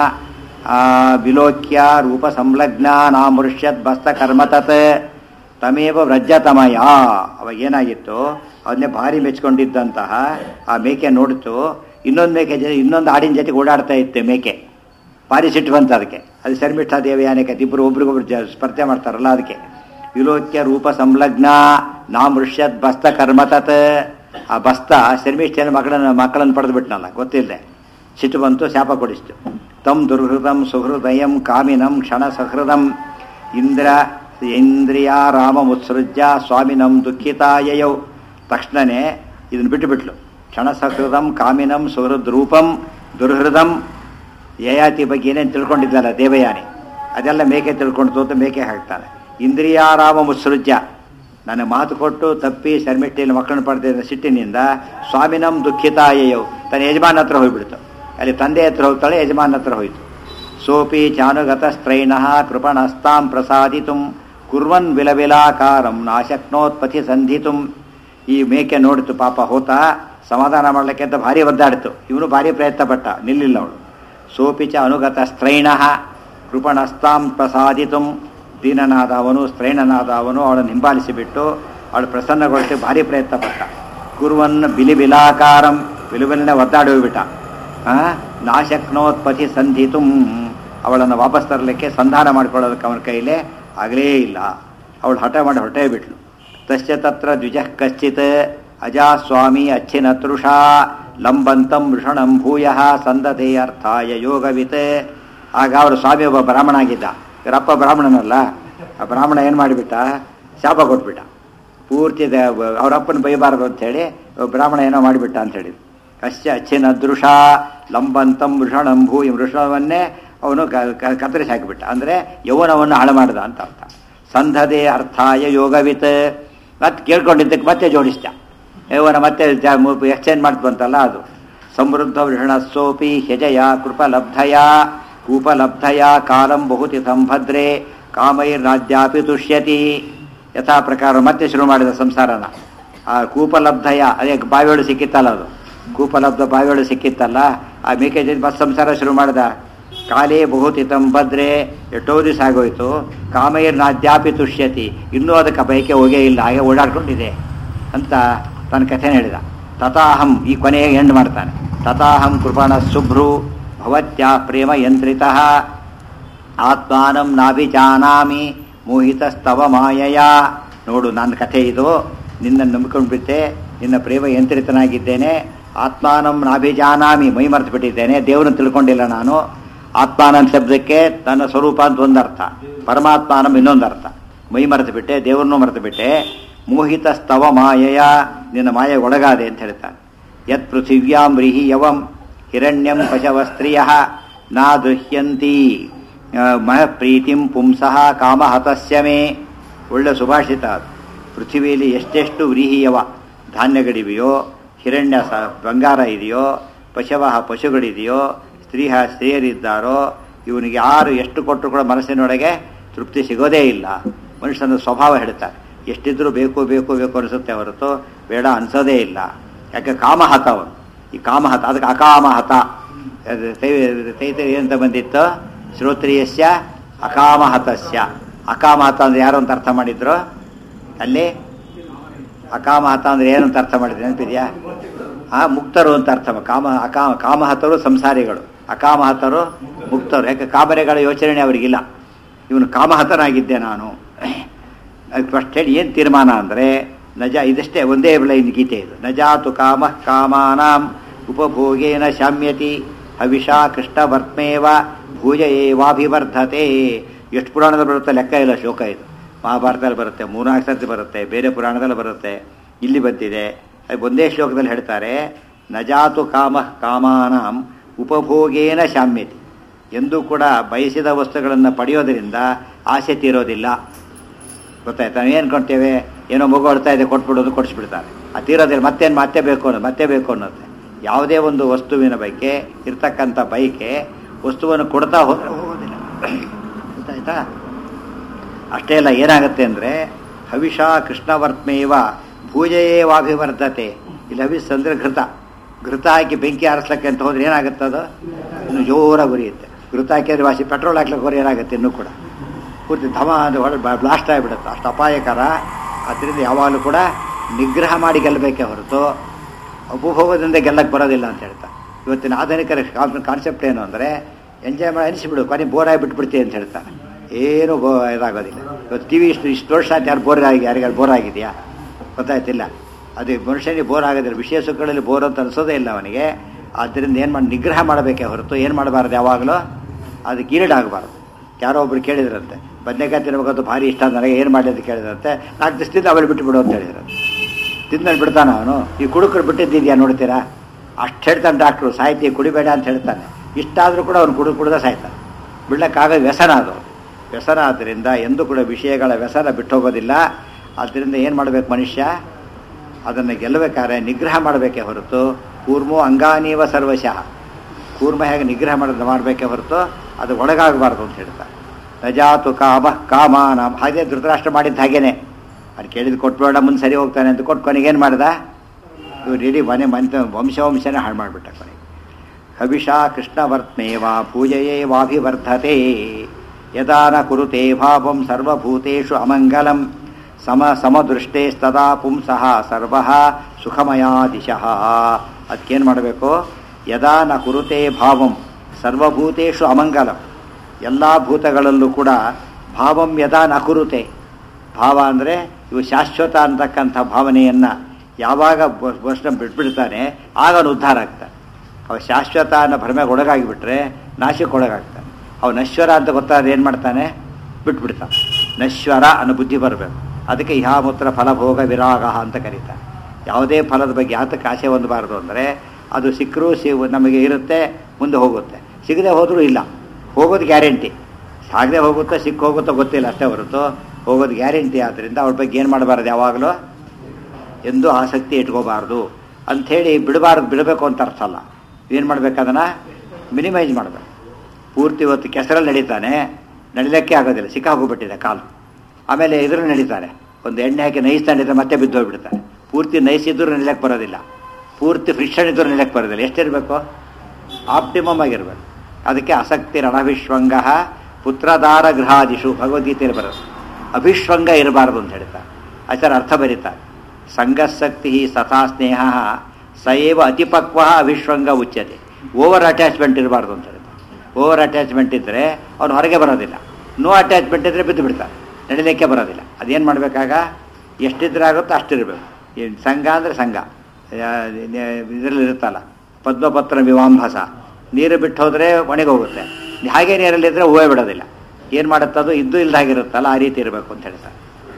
ವಿಲೋಕ್ಯ ರೂಪ ಸಂಲಗ್ನ ನಾಮೃಷ್ಯದ್ ಬಸ್ತ ಕರ್ಮತತ್ ತಮೇವ ವ್ರಜತಮಯ ಅವಾಗ ಏನಾಗಿತ್ತು ಅದನ್ನೇ ಭಾರಿ ಮೆಚ್ಕೊಂಡಿದ್ದಂತಹ ಆ ಮೇಕೆ ನೋಡಿತು ಇನ್ನೊಂದು ಮೇಕೆ ಜೊತೆ ಇನ್ನೊಂದು ಆಡಿನ ಜೊತೆಗೆ ಓಡಾಡ್ತಾ ಇತ್ತೆ ಮೇಕೆ ಭಾರಿ ಸಿಟ್ಟು ಬಂತು ಅದಕ್ಕೆ ಅದು ಶರ್ಮಿಷ್ಠ ದೇವಿ ಆನೆಗೆ ಇಬ್ಬರು ಒಬ್ರಿಗೊಬ್ರು ಜ ಸ್ಪರ್ಧೆ ಮಾಡ್ತಾರಲ್ಲ ಅದಕ್ಕೆ ವಿಲೋಕ್ಯ ರೂಪ ಸಂಲಗ್ನ ನಾಮೃಷ್ಯದ್ ಬಸ್ತ ಕರ್ಮತತ್ ಆ ಬಸ್ತ ಶರ್ಮಿಷ್ಠನ ಮಕ್ಕಳನ್ನ ಮಕ್ಕಳನ್ನು ಪಡೆದು ಬಿಟ್ನಲ್ಲ ಗೊತ್ತಿಲ್ಲದೆ ಸಿಟ್ಟು ಬಂತು ಶಾಪ ಕೊಡಿಸ್ತು ತಮ್ ದುರ್ಹೃದಂ ಸುಹೃದಯಂ ಕಾಮಿನಂ ಕ್ಷಣ ಸಹೃದಂ ಇಂದ್ರ ಇಂದ್ರಿಯ ರಾಮ ಮುತ್ಸೃಜ್ಯ ಸ್ವಾಮಿನಂ ದುಃಖಿತಾಯಯೌ ತಕ್ಷಣನೇ ಇದನ್ನು ಬಿಟ್ಟು ಬಿಟ್ಲು ಕ್ಷಣ ಸಹೃದಂ ಕಾಮಿನಂ ಸುಹೃದ್ ರೂಪಂ ದುರ್ಹೃದಂ ಯಯಾತಿ ಬಗ್ಗೆ ಏನೇನು ತಿಳ್ಕೊಂಡಿದ್ದಲ್ಲ ದೇವಯಾನಿ ಅದೆಲ್ಲ ಮೇಕೆ ತಿಳ್ಕೊಂಡು ಅಂತ ಮೇಕೆ ಹಾಕ್ತಾನೆ ಇಂದ್ರಿಯಾರಾಮ ಮುತ್ಸೃಜ್ಯ ನನ್ನ ಮಾತು ಕೊಟ್ಟು ತಪ್ಪಿ ಶರ್ಮಿಟ್ಟಿಯಲ್ಲಿ ಮಕ್ಕಳನ್ನು ಪಡೆದ ಸಿಟ್ಟಿನಿಂದ ಸ್ವಾಮಿನಂ ದುಃಖಿತಾಯಯವು ತನ್ನ ಯಜಮಾನ ಹತ್ರ ಹೋಗ್ಬಿಡ್ತು ಅಲ್ಲಿ ತಂದೆ ಹತ್ರ ಹೋಗ್ತಾಳೆ ಯಜಮಾನ ಹತ್ರ ಹೋಯ್ತು ಸೋಪಿ ಚಾನುಗತ ಸ್ತ್ರೈಣ ಕೃಪಣಸ್ತಾಂ ಪ್ರಸಾದಿತುಂ ಕುರ್ವನ್ ವಿಲವಿಲಾಕಾರಂ ನಾಶಕ್ನೋತ್ಪಥಿ ಸಂಧಿತುಂ ಈ ಮೇಕೆ ನೋಡಿತು ಪಾಪ ಹೋತ ಸಮಾಧಾನ ಮಾಡಲಿಕ್ಕೆ ಅಂತ ಭಾರಿ ಒದ್ದಾಡಿತು ಇವನು ಭಾರಿ ಪ್ರಯತ್ನ ಪಟ್ಟ ನಿಲ್ಲಿಲ್ಲ ಅವಳು ಸೋಪಿ ಚ ಅನುಗತ ಸ್ತ್ರೈಣ ಕೃಪಣಸ್ತಾಂ ಪ್ರಸಾದಿತುಂ ದೀನನಾದ ಅವನು ಸ್ತ್ರೈಣನಾದ ಅವನು ಅವಳನ್ನು ಹಿಂಬಾಲಿಸಿಬಿಟ್ಟು ಅವಳು ಪ್ರಸನ್ನಗೊಳಿಸಿ ಭಾರಿ ಪ್ರಯತ್ನ ಪಟ್ಟ ಕುರುವನ್ ಬಿಲಿ ಬಿಲಾಕಾರಂ ಬಿಲುಬಿಲನೆ ಒದ್ದಾಡಿ ಹೋಗ್ಬಿಟ್ಟ ನಾಶಕ್ನೋತ್ಪಥಿ ಸಂಧಿತು ಅವಳನ್ನು ವಾಪಸ್ ತರಲಿಕ್ಕೆ ಸಂಧಾನ ಮಾಡ್ಕೊಳ್ಳೋದಕ್ಕೆ ಅವನ ಕೈಲೇ ಆಗಲೇ ಇಲ್ಲ ಅವಳು ಹಠ ಮಾಡಿ ಹೊಟ್ಟೆ ಬಿಟ್ಲು ತಸ್ಯ ತತ್ರ ದ್ವಿಜ ಕಶ್ಚಿತ್ ಅಜಾಸ್ವಾಮಿ ಅಚ್ಚಿನತೃಷಾ ಲಂಬಂತಂ ವೃಷಣಂ ಭೂಯ ಸಂದತೆ ಅರ್ಥಾಯ ಯೋಗವಿತ್ ಆಗ ಅವರು ಸ್ವಾಮಿ ಒಬ್ಬ ಬ್ರಾಹ್ಮಣ ಆಗಿದ್ದ ಇವರಪ್ಪ ಬ್ರಾಹ್ಮಣನಲ್ಲ ಆ ಬ್ರಾಹ್ಮಣ ಏನು ಮಾಡಿಬಿಟ್ಟ ಶಾಪ ಕೊಟ್ಬಿಟ್ಟ ಪೂರ್ತಿ ಅವರಪ್ಪನ ಬೈಬಾರದು ಅಂಥೇಳಿ ಬ್ರಾಹ್ಮಣ ಏನೋ ಮಾಡಿಬಿಟ್ಟ ಅಂಥೇಳಿ ಕಶ್ಯ ಅಚ್ಚಿನ ದೃಷ ಲಂಬಂತಂ ವೃಷಣಂ ಭೂಯಿ ವೃಷಣವನ್ನೇ ಅವನು ಕತ್ತರಿಸಿ ಹಾಕಿಬಿಟ್ಟ ಅಂದರೆ ಯೌವನವನ್ನು ಹಾಳು ಮಾಡಿದ ಅಂತ ಅರ್ಥ ಸಂಧದೆ ಅರ್ಥಾಯ ಯೋಗವಿತ್ ಮತ್ತೆ ಕೇಳ್ಕೊಂಡಿದ್ದಕ್ಕೆ ಮತ್ತೆ ಜೋಡಿಸ್ತ ಯೌವನ ಮತ್ತೆ ಎಕ್ಸ್ಚೇಂಜ್ ಮಾಡ್ತು ಬಂತಲ್ಲ ಅದು ಸಮೃದ್ಧ ವೃಷಣ ಸೋಪಿ ಹೆಜಯ ಕೃಪಲಬ್ಧಯ ಕೂಪಲಬ್ಧಯ ಕಾಲಂ ಬಹುತಿ ಸಂಭದ್ರೆ ಕಾಮೈರ್ನಾದ್ಯಾಪಿ ತುಷ್ಯತಿ ಯಥಾ ಪ್ರಕಾರ ಮತ್ತೆ ಶುರು ಮಾಡಿದ ಸಂಸಾರನ ಆ ಕೂಪಲಬ್ಧಯ ಅದೇ ಬಾವಿಯೊಳು ಸಿಕ್ಕಿತ್ತಲ್ಲ ಅದು ಕೂಪಲಬ್ಧ ಬಾವಿಯೊಳು ಸಿಕ್ಕಿತ್ತಲ್ಲ ಆ ಮೇಕೆ ಜೊತೆ ಬಸ್ ಸಂಸಾರ ಶುರು ಮಾಡಿದ ಕಾಲೇ ಬಹುತಿ ತಂಬದ್ರೆ ಎಷ್ಟೋ ದಿವಸ ಆಗೋಯ್ತು ಕಾಮೈರ್ನಾದ್ಯಾಪಿ ತುಷ್ಯತಿ ಇನ್ನೂ ಅದಕ್ಕೆ ಬಯಕೆ ಹೋಗೇ ಇಲ್ಲ ಹಾಗೆ ಓಡಾಡ್ಕೊಂಡಿದೆ ಅಂತ ತನ್ನ ಕಥೆನ ಹೇಳಿದ ತಥಾಹಂ ಈ ಕೊನೆಗೆ ಎಂಡ್ ಮಾಡ್ತಾನೆ ತಥಾಹಂ ಕೃಪಣ ಶುಭ್ರು ಭವತ್ಯಾ ಪ್ರೇಮ ಯಂತ್ರಿತ ಆತ್ಮಾನಂ ನಾಭಿಜಾನಾಮಿ ಮೋಹಿತಸ್ತವ ಮಾಯಯ ನೋಡು ನನ್ನ ಕಥೆ ಇದು ನಿನ್ನ ನಂಬಿಕೊಂಡು ಬಿಟ್ಟೆ ನಿನ್ನ ಪ್ರೇಮ ಯಂತ್ರಿತನಾಗಿದ್ದೇನೆ ಆತ್ಮಾನಂ ನಾಭಿಜಾನಾಮಿ ಮೈ ಮರೆತು ಬಿಟ್ಟಿದ್ದೇನೆ ದೇವರನ್ನು ತಿಳ್ಕೊಂಡಿಲ್ಲ ನಾನು ಆತ್ಮಾನಂ ಶಬ್ದಕ್ಕೆ ತನ್ನ ಸ್ವರೂಪ ಅಂತ ಒಂದರ್ಥ ಪರಮಾತ್ಮಾನಂ ಇನ್ನೊಂದು ಅರ್ಥ ಮೈ ಮರೆತು ಬಿಟ್ಟೆ ದೇವರನ್ನು ಮರೆತು ಬಿಟ್ಟೆ ಮೋಹಿತ ಸ್ತವ ಮಾಯಯ ನಿನ್ನ ಮಾಯ ಒಳಗಾದೆ ಅಂತ ಹೇಳ್ತಾನೆ ಯತ್ ಪೃಥಿವ್ಯಾಂ ರಿಹಿ ಯವಂ ಹಿರಣ್ಯಂ ಪಶವಸ್ತ್ರಿಯ ನಾ ದೃಹ್ಯಂತಿ ಮಹ ಪ್ರೀತಿಂ ಪುಂಸಃ ಕಾಮಹತಸ್ಯ ಮೇ ಒಳ್ಳೆ ಸುಭಾಷಿತ ಅದು ಪೃಥ್ವಿಯಲ್ಲಿ ಎಷ್ಟೆಷ್ಟು ವ್ರೀಹಿಯವ ಧಾನ್ಯಗಳಿವೆಯೋ ಹಿರಣ್ಯ ಸ ಬಂಗಾರ ಇದೆಯೋ ಪಶವ ಪಶುಗಳಿದೆಯೋ ಸ್ತ್ರೀ ಸ್ತ್ರೀಯರಿದ್ದಾರೋ ಇವನಿಗೆ ಯಾರು ಎಷ್ಟು ಕೊಟ್ಟರು ಕೂಡ ಮನಸ್ಸಿನೊಳಗೆ ತೃಪ್ತಿ ಸಿಗೋದೇ ಇಲ್ಲ ಮನುಷ್ಯನ ಸ್ವಭಾವ ಹೇಳ್ತಾರೆ ಎಷ್ಟಿದ್ರೂ ಬೇಕು ಬೇಕು ಬೇಕು ಅನಿಸುತ್ತೆ ಹೊರತು ಬೇಡ ಅನ್ಸೋದೇ ಇಲ್ಲ ಯಾಕೆ ಕಾಮಹತ ಅವನು ಈ ಕಾಮಹತ ಅದಕ್ಕೆ ಅಕಾಮಹತ ಅದು ತೈ- ತೈತರಿ ಅಂತ ಬಂದಿತ್ತು ಶ್ರೋತ್ರಿಯಸ್ಯ ಅಕಾಮಹತಸ್ಯ ಅಕಾಮಹತ ಅಂದ್ರೆ ಯಾರು ಅಂತ ಅರ್ಥ ಮಾಡಿದ್ರು ಅಲ್ಲಿ ಅಕಾಮಹತ ಅಂದ್ರೆ ಏನು ಅಂತ ಅರ್ಥ ಮಾಡಿದ್ರೆ ನೆನಪಿದ್ಯಾ ಆ ಮುಕ್ತರು ಅಂತ ಅರ್ಥ ಮಾ- ಕಾಮ ಅಕಾಮ ಕಾಮಹತರು ಸಂಸಾರಿಗಳು ಅಕಾಮಹತರು ಮುಕ್ತರು ಯಾಕೆ ಕಾಮನೆಗಳ ಯೋಚನೆ ಅವರಿಗಿಲ್ಲ ಇವನು ಕಾಮಹತನಾಗಿದ್ದೆ ನಾನು ಫಸ್ಟ್ ಹೇಳಿ ಏನು ತೀರ್ಮಾನ ಅಂದರೆ ನಜ ಇದಷ್ಟೇ ಒಂದೇ ಲೈನ್ ಗೀತೆ ಇದು ನಜಾತು ಕಾಮ ಕಾಮಾನಾಂ ಉಪಭೋಗೇನ ಶಾಮ್ಯತಿ ಹವಿಷಾ ಕೃಷ್ಣವರ್ತ್ಮೇವ ಭೂಜ ಏವಾಭಿವರ್ಧತೆ ಎಷ್ಟು ಪುರಾಣದಲ್ಲಿ ಬರುತ್ತೆ ಲೆಕ್ಕ ಇಲ್ಲ ಶೋಕ ಇದು ಮಹಾಭಾರತದಲ್ಲಿ ಬರುತ್ತೆ ಮೂರ್ನಾಲ್ಕು ಸರ್ತಿ ಬರುತ್ತೆ ಬೇರೆ ಪುರಾಣದಲ್ಲಿ ಬರುತ್ತೆ ಇಲ್ಲಿ ಬಂದಿದೆ ಅದು ಒಂದೇ ಶ್ಲೋಕದಲ್ಲಿ ಹೇಳ್ತಾರೆ ನಜಾತು ಕಾಮ ಕಾಮಾನಾಂ ಉಪಭೋಗೇನ ಶಾಮ್ಯತಿ ಎಂದೂ ಕೂಡ ಬಯಸಿದ ವಸ್ತುಗಳನ್ನು ಪಡೆಯೋದರಿಂದ ಆಸೆ ತೀರೋದಿಲ್ಲ ಗೊತ್ತಾಯ್ತಾ ನಾವು ಏನು ಕೊಡ್ತೇವೆ ಏನೋ ಮಗು ಅಳ್ತಾ ಇದೆ ಕೊಟ್ಬಿಡೋದು ಕೊಡಿಸ್ಬಿಡ್ತಾರೆ ಆ ತೀರೋದಿಲ್ಲ ಮತ್ತೇನು ಮತ್ತೆ ಬೇಕು ಅನ್ನೋದು ಮತ್ತೆ ಬೇಕು ಅನ್ನೋದು ಯಾವುದೇ ಒಂದು ವಸ್ತುವಿನ ಬಗ್ಗೆ ಇರ್ತಕ್ಕಂಥ ಬೈಕೆ ವಸ್ತುವನ್ನು ಕೊಡ್ತಾ ಹೋದ್ರೆ ಹೋಗೋದಿಲ್ಲ ಗೊತ್ತಾಯ್ತಾ ಅಷ್ಟೇ ಅಲ್ಲ ಏನಾಗುತ್ತೆ ಅಂದರೆ ಹವಿಷ ಕೃಷ್ಣವರ್ತ್ಮೇವ ಭೂಜಯೇವಾಭಿವರ್ಧತೆ ಇಲ್ಲಿ ಹವಿಸ್ ಅಂದ್ರೆ ಘೃತ ಘೃತ ಹಾಕಿ ಬೆಂಕಿ ಆರಿಸ್ಲಕ್ಕೆ ಅಂತ ಹೋದ್ರೆ ಏನಾಗುತ್ತೆ ಅದು ಇನ್ನು ಜೋರಾಗಿ ಉರಿಯುತ್ತೆ ಘೃತ ಹಾಕಿದ್ರೆ ವಾಸಿ ಪೆಟ್ರೋಲ್ ಹಾಕ್ಲಿಕ್ಕೆ ಹೋದ್ರೆ ಏನಾಗುತ್ತೆ ಇನ್ನೂ ಕೂಡ ಪೂರ್ತಿ ಧಮ ಅಂದ್ರೆ ಹೊಡೆ ಬ್ಲಾಸ್ಟ್ ಆಗಿಬಿಡುತ್ತೆ ಅಷ್ಟು ಅಪಾಯಕರ ಅದರಿಂದ ಯಾವಾಗಲೂ ಕೂಡ ನಿಗ್ರಹ ಮಾಡಿ ಗೆಲ್ಲಬೇಕೇ ಹೊರತು ಉಪಭೋಗದಿಂದ ಗೆಲ್ಲಕ್ಕೆ ಬರೋದಿಲ್ಲ ಅಂತ ಹೇಳ್ತಾ ಇವತ್ತಿನ ಆಧುನಿಕರ ಕಾನ್ಸೆಪ್ಟ್ ಏನು ಅಂದರೆ ಎಂಜಾಯ್ ಮಾಡಿ ಅನಿಸಿಬಿಡು ಕೊನೆ ಬೋರ್ ಆಗಿ ಬಿಟ್ಬಿಡ್ತೀವಿ ಅಂತ ಹೇಳ್ತಾರೆ ಏನು ಬೋ ಇದಾಗೋದಿಲ್ಲ ಇವತ್ತು ಟಿ ವಿ ಇಷ್ಟು ಇಷ್ಟು ವರ್ಷ ಆಯ್ತು ಯಾರು ಬೋರ್ ಆಗಿ ಯಾರಿಗಾರು ಬೋರ್ ಆಗಿದೆಯಾ ಗೊತ್ತಾಯ್ತಿಲ್ಲ ಅದು ಮನುಷ್ಯನಿಗೆ ಬೋರ್ ಆಗೋದಿಲ್ಲ ವಿಷಯ ಸುಖಗಳಲ್ಲಿ ಬೋರ್ ಅಂತ ಅನಿಸೋದೇ ಇಲ್ಲ ಅವನಿಗೆ ಆದ್ದರಿಂದ ಏನು ಮಾಡಿ ನಿಗ್ರಹ ಮಾಡಬೇಕೇ ಹೊರತು ಏನು ಮಾಡಬಾರ್ದು ಯಾವಾಗಲೂ ಅದಕ್ಕೆ ಈಡಾಗಬಾರ್ದು ಯಾರೋ ಒಬ್ರು ಕೇಳಿದ್ರಂತೆ ಬದನೆಕಾಯಿ ತಿನ್ಬೇಕಂತ ಭಾರಿ ಇಷ್ಟ ನನಗೆ ಏನು ಮಾಡಿ ಅಂತ ಕೇಳಿದ್ರಂತೆ ನಾಲ್ಕು ದಿವಸದಿಂದ ಅವಳು ಬಿಟ್ಟು ಬಿಡು ಅಂತ ಹೇಳಿದ್ರಂತೆ ತಿಂದ್ಮೇಲೆ ಬಿಡ್ತಾನ ಅವನು ಈ ಕುಡುಕರು ಬಿಟ್ಟಿದ್ದಿದ್ಯಾ ನೋಡ್ತೀರಾ ಅಷ್ಟು ಹೇಳ್ತಾನೆ ಡಾಕ್ಟ್ರು ಸಾಹಿತ್ಯ ಕುಡಿಬೇಡ ಅಂತ ಹೇಳ್ತಾನೆ ಇಷ್ಟಾದರೂ ಕೂಡ ಅವನು ಕುಡಿದು ಕುಡ್ದ ಸಾಯ್ತಾನೆ ಬಿಡ್ಲಕ್ಕಾಗ ವ್ಯಸನ ಅದು ವ್ಯಸನ ಆದ್ದರಿಂದ ಎಂದೂ ಕೂಡ ವಿಷಯಗಳ ವ್ಯಸನ ಬಿಟ್ಟೋಗೋದಿಲ್ಲ ಆದ್ದರಿಂದ ಏನು ಮಾಡಬೇಕು ಮನುಷ್ಯ ಅದನ್ನು ಗೆಲ್ಲಬೇಕಾದ್ರೆ ನಿಗ್ರಹ ಮಾಡಬೇಕೇ ಹೊರತು ಕೂರ್ಮೋ ಅಂಗಾನೀವ ಸರ್ವಶಃ ಕೂರ್ಮ ಹೇಗೆ ನಿಗ್ರಹ ಮಾಡೋದು ಮಾಡಬೇಕೇ ಹೊರತು ಅದು ಒಳಗಾಗಬಾರ್ದು ಅಂತ ಹೇಳ್ತಾರೆ ನಜಾತು ಕಾಮ ಕಾಮಾನ ಹಾಗೆ ಧೃತರಾಷ್ಟ್ರ ಮಾಡಿದ್ದು ಹಾಗೇನೆ ಅದು ಕೇಳಿದ್ದು ಕೊಟ್ಬೇಡ ಮುಂದೆ ಸರಿ ಹೋಗ್ತಾನೆ ಅಂತ ಕೊಟ್ಟು ಕೊನೆಗೇನು ಮಾಡ್ದ ಇವ್ರು ಇಡೀ ಮನೆ ಮಂತ ವಂಶ ವಂಶನೇ ಹಾಳು ಮಾಡಿಬಿಟ್ಟ ಕೊನೆಗೆ ಹವಿಷಾ ಕೃಷ್ಣವರ್ತ್ಮೇವ ಪೂಜಯೇವಾಭಿವರ್ಧತೆ ಯದಾ ನ ಕುರುತೆ ಭಾವಂ ಸರ್ವಭೂತೇಷು ಅಮಂಗಲಂ ಸಮ ಸಮದೃಷ್ಟೇಸ್ತದಾ ಪುಂಸಃ ಸರ್ವ ಸುಖಮಯಾ ದಿಶಃ ಅದಕ್ಕೇನು ಮಾಡಬೇಕು ಯದಾ ನ ಕುರುತೆ ಭಾವಂ ಸರ್ವಭೂತೇಷು ಅಮಂಗಲಂ ಎಲ್ಲ ಭೂತಗಳಲ್ಲೂ ಕೂಡ ಭಾವಂ ಯದಾ ನ ಕುರುತೆ ಭಾವ ಅಂದರೆ ಇವು ಶಾಶ್ವತ ಅಂತಕ್ಕಂಥ ಭಾವನೆಯನ್ನು ಯಾವಾಗ ವರ್ಷ ಬಿಟ್ಬಿಡ್ತಾನೆ ಆಗ ಅವನು ಉದ್ಧಾರ ಆಗ್ತಾನೆ ಅವ ಶಾಶ್ವತ ಅನ್ನೋ ಭ್ರಮೆಗೆ ಒಳಗಾಗಿಬಿಟ್ರೆ ನಾಶಕ್ಕೆ ಒಳಗಾಗ್ತಾನೆ ಅವ ನಶ್ವರ ಅಂತ ಗೊತ್ತಾದ್ರೆ ಏನು ಮಾಡ್ತಾನೆ ಬಿಟ್ಬಿಡ್ತಾನೆ ನಶ್ವರ ಅನ್ನೋ ಬುದ್ಧಿ ಬರಬೇಕು ಅದಕ್ಕೆ ಇಹಾಮೂತ್ರ ಫಲಭೋಗ ವಿರಾಗ ಅಂತ ಕರೀತಾರೆ ಯಾವುದೇ ಫಲದ ಬಗ್ಗೆ ಯಾತಕ್ಕೆ ಆಸೆ ಹೊಂದಬಾರ್ದು ಅಂದರೆ ಅದು ಸಿಕ್ಕರೂ ಸಿ ನಮಗೆ ಇರುತ್ತೆ ಮುಂದೆ ಹೋಗುತ್ತೆ ಸಿಗದೆ ಹೋದರೂ ಇಲ್ಲ ಹೋಗೋದು ಗ್ಯಾರಂಟಿ ಸಾಗದೆ ಹೋಗುತ್ತೋ ಸಿಕ್ಕ ಹೋಗುತ್ತೋ ಗೊತ್ತಿಲ್ಲ ಅಷ್ಟೇ ಹೊರತು ಹೋಗೋದು ಗ್ಯಾರಂಟಿ ಆದ್ದರಿಂದ ಅವ್ರ ಬಗ್ಗೆ ಏನು ಮಾಡಬಾರ್ದು ಯಾವಾಗಲೂ ಎಂದೂ ಆಸಕ್ತಿ ಇಟ್ಕೋಬಾರ್ದು ಅಂಥೇಳಿ ಬಿಡಬಾರ್ದು ಬಿಡಬೇಕು ಅಂತ ಅರ್ಥ ಅಲ್ಲ ಏನು ಮಾಡ್ಬೇಕು ಅದನ್ನು ಮಿನಿಮೈಸ್ ಮಾಡಬೇಕು ಪೂರ್ತಿ ಇವತ್ತು ಕೆಸರಲ್ಲಿ ನಡೀತಾನೆ ನಡಿಲಿಕ್ಕೆ ಆಗೋದಿಲ್ಲ ಸಿಕ್ಕ ಹೋಗ್ಬಿಟ್ಟಿದೆ ಕಾಲು ಆಮೇಲೆ ಇದ್ರಲ್ಲಿ ನಡೀತಾನೆ ಒಂದು ಎಣ್ಣೆ ಹಾಕಿ ನೈಸ್ತಾನಿದ್ರೆ ಮತ್ತೆ ಬಿದ್ದು ಹೋಗ್ಬಿಡ್ತಾನೆ ಪೂರ್ತಿ ನೈಸಿದ್ರು ನಡಿಲಕ್ಕೆ ಬರೋದಿಲ್ಲ ಪೂರ್ತಿ ಫ್ರಿಕ್ಷನ್ ಇದ್ರೂ ನಡಿಲಕ್ಕೆ ಬರೋದಿಲ್ಲ ಎಷ್ಟಿರಬೇಕು ಆಪ್ಟಿಮಮ್ ಆಗಿರ್ಬೇಕು ಅದಕ್ಕೆ ಆಸಕ್ತಿ ರಣವಿಶ್ವಂಗ ಪುತ್ರದಾರ ಗೃಹಾದಿಶು ಭಗವದ್ಗೀತೆಯಲ್ಲಿ ಬರೋದು ಅಭಿಶ್ವಂಗ ಇರಬಾರದು ಅಂತ ಹೇಳ್ತಾರೆ ಆಚಾರ ಅರ್ಥ ಬರೀತಾರೆ ಸಂಗಸಕ್ತಿ ಸಥಾ ಸ್ನೇಹ ಸಯೇವ ಅತಿಪಕ್ವ ಅಭಿಶ್ವಂಗ ಉಚ್ಯತೆ ಓವರ್ ಅಟ್ಯಾಚ್ಮೆಂಟ್ ಇರಬಾರ್ದು ಅಂತ ಹೇಳ್ತಾರೆ ಓವರ್ ಅಟ್ಯಾಚ್ಮೆಂಟ್ ಇದ್ದರೆ ಅವನು ಹೊರಗೆ ಬರೋದಿಲ್ಲ ನೋ ಅಟ್ಯಾಚ್ಮೆಂಟ್ ಇದ್ದರೆ ಬಿದ್ದು ಬಿಡ್ತಾರೆ ನಡಿಲಿಕ್ಕೆ ಬರೋದಿಲ್ಲ ಅದೇನು ಮಾಡಬೇಕಾಗ ಎಷ್ಟಿದ್ರೆ ಆಗುತ್ತೋ ಅಷ್ಟಿರಬೇಕು ಈ ಸಂಘ ಅಂದರೆ ಸಂಘ ಇದರಲ್ಲಿ ಇರುತ್ತಲ್ಲ ಪದ್ಮಪತ್ರ ವಿವಾಂಭಸ ನೀರು ಬಿಟ್ಟು ಹೋದರೆ ಒಣಗೋಗುತ್ತೆ ಹಾಗೆ ನೀರಲ್ಲಿದ್ದರೆ ಹೂವೇ ಬಿಡೋದಿಲ್ಲ ಏನು ಮಾಡುತ್ತದು ಇದ್ದು ಇಲ್ದಾಗಿರುತ್ತಲ್ಲ ಆ ರೀತಿ ಇರಬೇಕು ಅಂತ ಹೇಳ್ತಾರೆ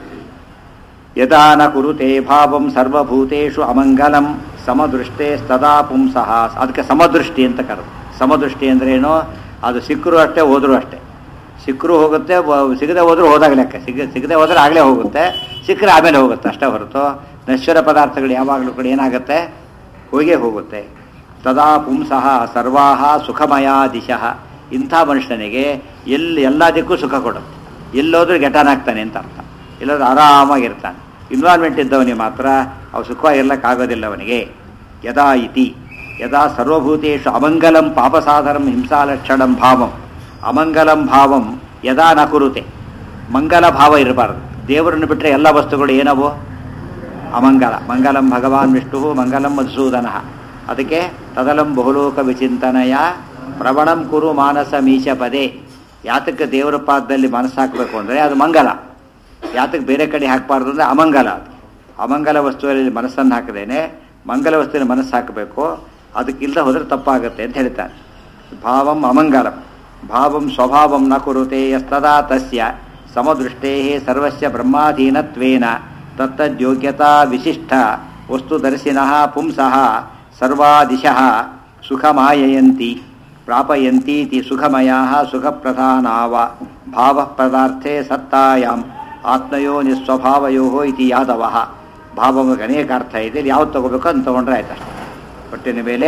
ಯದಾ ನ ಕುರುತೆ ಭಾವಂ ಸರ್ವಭೂತೇಷು ಅಮಂಗಲಂ ಸಮದೃಷ್ಟೇ ಸದಾ ಪುಂಸಃ ಅದಕ್ಕೆ ಸಮದೃಷ್ಟಿ ಅಂತ ಕರೆದು ಸಮದೃಷ್ಟಿ ಅಂದ್ರೆ ಏನು ಅದು ಸಿಕ್ಕರು ಅಷ್ಟೇ ಹೋದರೂ ಅಷ್ಟೇ ಸಿಕ್ಕರು ಹೋಗುತ್ತೆ ವ- ಸಿಗದೆ ಹೋದ್ರೂ ಹೋದಾಗ ಲೆಕ್ಕ ಸಿಗ ಸಿಗದೆ ಹೋದ್ರೆ ಆಗಲೇ ಹೋಗುತ್ತೆ ಸಿಕ್ಕರೆ ಆಮೇಲೆ ಹೋಗುತ್ತೆ ಅಷ್ಟೇ ಹೊರತು ನಶ್ವರ ಪದಾರ್ಥಗಳು ಯಾವಾಗಲೂ ಕೂಡ ಏನಾಗುತ್ತೆ ಹೋಗೇ ಹೋಗುತ್ತೆ ತದಾ ಪುಂಸಃ ಸರ್ವಾಹ ಸುಖಮಯ ದಿಶಃ ಇಂಥ ಮನುಷ್ಯನಿಗೆ ಎಲ್ಲಿ ಎಲ್ಲದಕ್ಕೂ ಸುಖ ಕೊಡುತ್ತೆ ಎಲ್ಲೋದ್ರೂ ಗೆಟನಾಗ್ತಾನೆ ಅಂತ ಅರ್ಥ ಎಲ್ಲೋದ್ರೂ ಆರಾಮಾಗಿರ್ತಾನೆ ಇನ್ವಾಲ್ವ್ಮೆಂಟ್ ಇದ್ದವನಿಗೆ ಮಾತ್ರ ಅವು ಸುಖವಾಗಿರ್ಲಿಕ್ಕಾಗೋದಿಲ್ಲ ಅವನಿಗೆ ಯದಾ ಇತಿ ಯದಾ ಸರ್ವಭೂತೇಷು ಅಮಂಗಲಂ ಪಾಪಸಾಧನಂ ಹಿಂಸಾಲಕ್ಷಣಂ ಭಾವಂ ಅಮಂಗಲಂ ಭಾವಂ ಯದಾ ನ ಕುರುತೆ ಮಂಗಲ ಭಾವ ಇರಬಾರ್ದು ದೇವರನ್ನು ಬಿಟ್ಟರೆ ಎಲ್ಲ ವಸ್ತುಗಳು ಏನವು ಅಮಂಗಲ ಮಂಗಲಂ ಭಗವಾನ್ ವಿಷ್ಣು ಮಂಗಲಂ ಮಧುಸೂದನ ಅದಕ್ಕೆ ತದಲಂ ಬಹುಲೋಕ ವಿಚಿಂತನಯ ಪ್ರವಣಂ ಕುರು ಮಾನಸ ಮೀಶ ಪದೇ ಯಾತಕ್ಕೆ ದೇವರ ಪಾದದಲ್ಲಿ ಮನಸ್ಸು ಹಾಕಬೇಕು ಅಂದರೆ ಅದು ಮಂಗಲ ಯಾತಕ್ಕೆ ಬೇರೆ ಕಡೆ ಹಾಕಬಾರ್ದು ಅಂದರೆ ಅಮಂಗಲ ಅದು ಅಮಂಗಲ ವಸ್ತುವಿನಲ್ಲಿ ಮನಸ್ಸನ್ನು ಹಾಕದೇನೆ ಮಂಗಲ ವಸ್ತುವಿನ ಮನಸ್ಸು ಹಾಕಬೇಕು ಅದಕ್ಕಿಲ್ದ ಹೋದರೆ ತಪ್ಪಾಗುತ್ತೆ ಅಂತ ಹೇಳ್ತಾನೆ ಭಾವಂ ಅಮಂಗಲಂ ಭಾವಂ ಸ್ವಭಾವಂ ನ ಕುರುತೆ ಯಸ್ತದಾ ತಸ್ಯ ಸಮದೃಷ್ಟೇ ಸರ್ವಸ್ಯ ಬ್ರಹ್ಮಾಧೀನತ್ವೇನ ತತ್ತದ್ಯೋಗ್ಯತಾ ವಿಶಿಷ್ಟ ವಸ್ತುದರ್ಶಿನಃ ಪುಂಸಃ ಸರ್ವಾದಿಶಃ ಸುಖಮಾಯಯಂತಿ ಪ್ರಾಪಯಂತೀತಿ ಸುಖಮಯಾಃ ಸುಖಪ್ರಧಾನಾವ ಭಾವಃ ಪದಾರ್ಥೇ ಸತ್ತಾಯಾಂ ಆತ್ಮಯೋ ನಿಸ್ವಭಾವಯೋ ಇತಿ ಯಾದವಃ ಭಾವಮಗೆ ಅನೇಕ ಅರ್ಥ ಇದೆ ಇಲ್ಲಿ ಯಾವ್ದು ತಗೋಬೇಕು ಅಂತ ತಗೊಂಡ್ರೆ ಆಯ್ತು ಅಷ್ಟೇ ಒಟ್ಟಿನ ಮೇಲೆ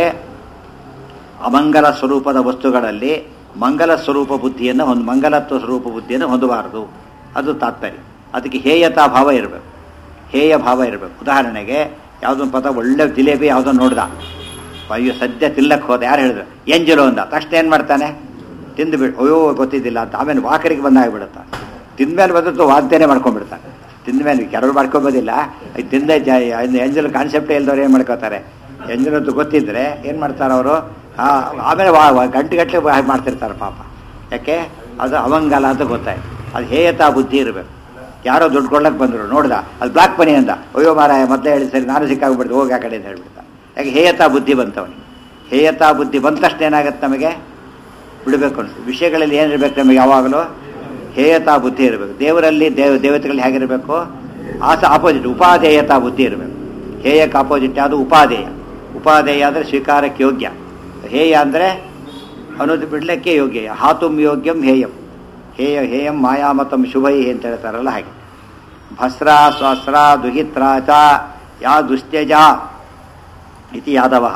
ಅಮಂಗಲ ಸ್ವರೂಪದ ವಸ್ತುಗಳಲ್ಲಿ ಮಂಗಲ ಸ್ವರೂಪ ಬುದ್ಧಿಯನ್ನು ಹೊಂದು ಮಂಗಲತ್ವ ಸ್ವರೂಪ ಬುದ್ಧಿಯನ್ನು ಹೊಂದಬಾರದು ಅದು ತಾತ್ಪರ್ಯ ಅದಕ್ಕೆ ಹೇಯತಾ ಭಾವ ಇರಬೇಕು ಹೇಯ ಭಾವ ಇರಬೇಕು ಉದಾಹರಣೆಗೆ ಯಾವುದೊಂದು ಪದ ಒಳ್ಳೆ ಜಿಲೇಬಿ ಯಾವುದೋ ನೋಡ್ದ ಅಯ್ಯೋ ಸದ್ಯ ತಿಲ್ಲಕ್ಕೆ ಹೋದ ಯಾರು ಹೇಳಿದ್ರು ಎಂಜಲು ಅಂದ ತಕ್ಷಣ ಏನು ಮಾಡ್ತಾನೆ ತಿಂದು ಬಿಡು ಅಯ್ಯೋ ಗೊತ್ತಿದ್ದಿಲ್ಲ ಅಂತ ಆಮೇಲೆ ವಾಕರಿಗೆ ಬಂದಾಗ್ಬಿಡುತ್ತಾನೆ ತಿಂದ್ಮೇಲೆ ಬಂದದ್ದು ವಾದ್ಯನೇ ಮಾಡ್ಕೊಂಡ್ಬಿಡ್ತಾನೆ ತಿಂದ್ಮೇಲೆ ಕೆಲವರು ಮಾಡ್ಕೊಬೋದಿಲ್ಲ ಅದು ತಿಂದ ಎಂಜಲ್ ಕಾನ್ಸೆಪ್ಟೇ ಇಲ್ದವ್ರು ಏನು ಮಾಡ್ಕೋತಾರೆ ಎಂಜಲ್ ಅಂತ ಗೊತ್ತಿದ್ರೆ ಏನು ಮಾಡ್ತಾರೆ ಅವರು ಆಮೇಲೆ ವಾ ವಾ- ಗಂಟೆ ಗಟ್ಟಲೆ ಮಾಡ್ತಿರ್ತಾರೆ ಪಾಪ ಯಾಕೆ ಅದು ಅವಂಗಲ ಅಂತ ಗೊತ್ತಾಯ್ತು ಅದು ಹೇಯತಾ ಬುದ್ಧಿ ಇರಬೇಕು ಯಾರೋ ದುಡ್ಡು ಕೊಡ್ಲಕ್ಕೆ ಬಂದರು ನೋಡ್ದ ಅದು ಬ್ಲಾಕ್ ಮನಿ ಅಂದ ಅಯ್ಯೋ ಮಾರಾಯ ಮೊದಲೇ ಹೇಳಿ ಸರಿ ನಾನು ಸಿಕ್ಕಾಗ್ಬಿಡ್ತು ಹೋಗಿ ಆ ಕಡೆ ಅಂತ ಹೇಳ್ಬಿಡ್ತ ಯಾಕೆ ಹೇಯತಾ ಬುದ್ಧಿ ಬಂತವನಿಗೆ ಹೇಯತಾ ಬುದ್ಧಿ ಬಂದ ತಕ್ಷಣ ಏನಾಗುತ್ತೆ ನಮಗೆ ಬಿಡಬೇಕು ಅನ್ಸುತ್ತೆ ವಿಷಯಗಳಲ್ಲಿ ಏನಿರ್ಬೇಕು ನಮಗೆ ಯಾವಾಗಲೂ ಹೇಯತಾ ಬುದ್ಧಿ ಇರಬೇಕು ದೇವರಲ್ಲಿ ದೇವ ದೇವತೆಗಳಲ್ಲಿ ಹೇಗಿರಬೇಕು ಆಸ ಆಪೋಸಿಟ್ ಉಪಾದೇಯತಾ ಬುದ್ಧಿ ಇರಬೇಕು ಹೇಯಕ್ಕೆ ಆಪೋಸಿಟ್ ಯಾವುದು ಉಪಾದೇಯ ಉಪಾದೇಯ ಅಂದರೆ ಸ್ವೀಕಾರಕ್ಕೆ ಯೋಗ್ಯ ಹೇಯ ಅಂದರೆ ಅನ್ನೋದು ಬಿಡಲಿಕ್ಕೆ ಯೋಗ್ಯ ಹಾತುಂ ಯೋಗ್ಯಂ ಹೇಯಂ ಹೇಯ ಹೇಯಂ ಮಾಯಾಮತಂ ಶುಭೈ ಅಂತ ಹೇಳ್ತಾರಲ್ಲ ಹಾಗೆ ಭಸ್ರ ಸ್ವಸ್ರ ದುಹಿತ್ರ ಚ ಯಾ ದುಸ್ತ್ಯಜ ಇತಿ ಯಾದವ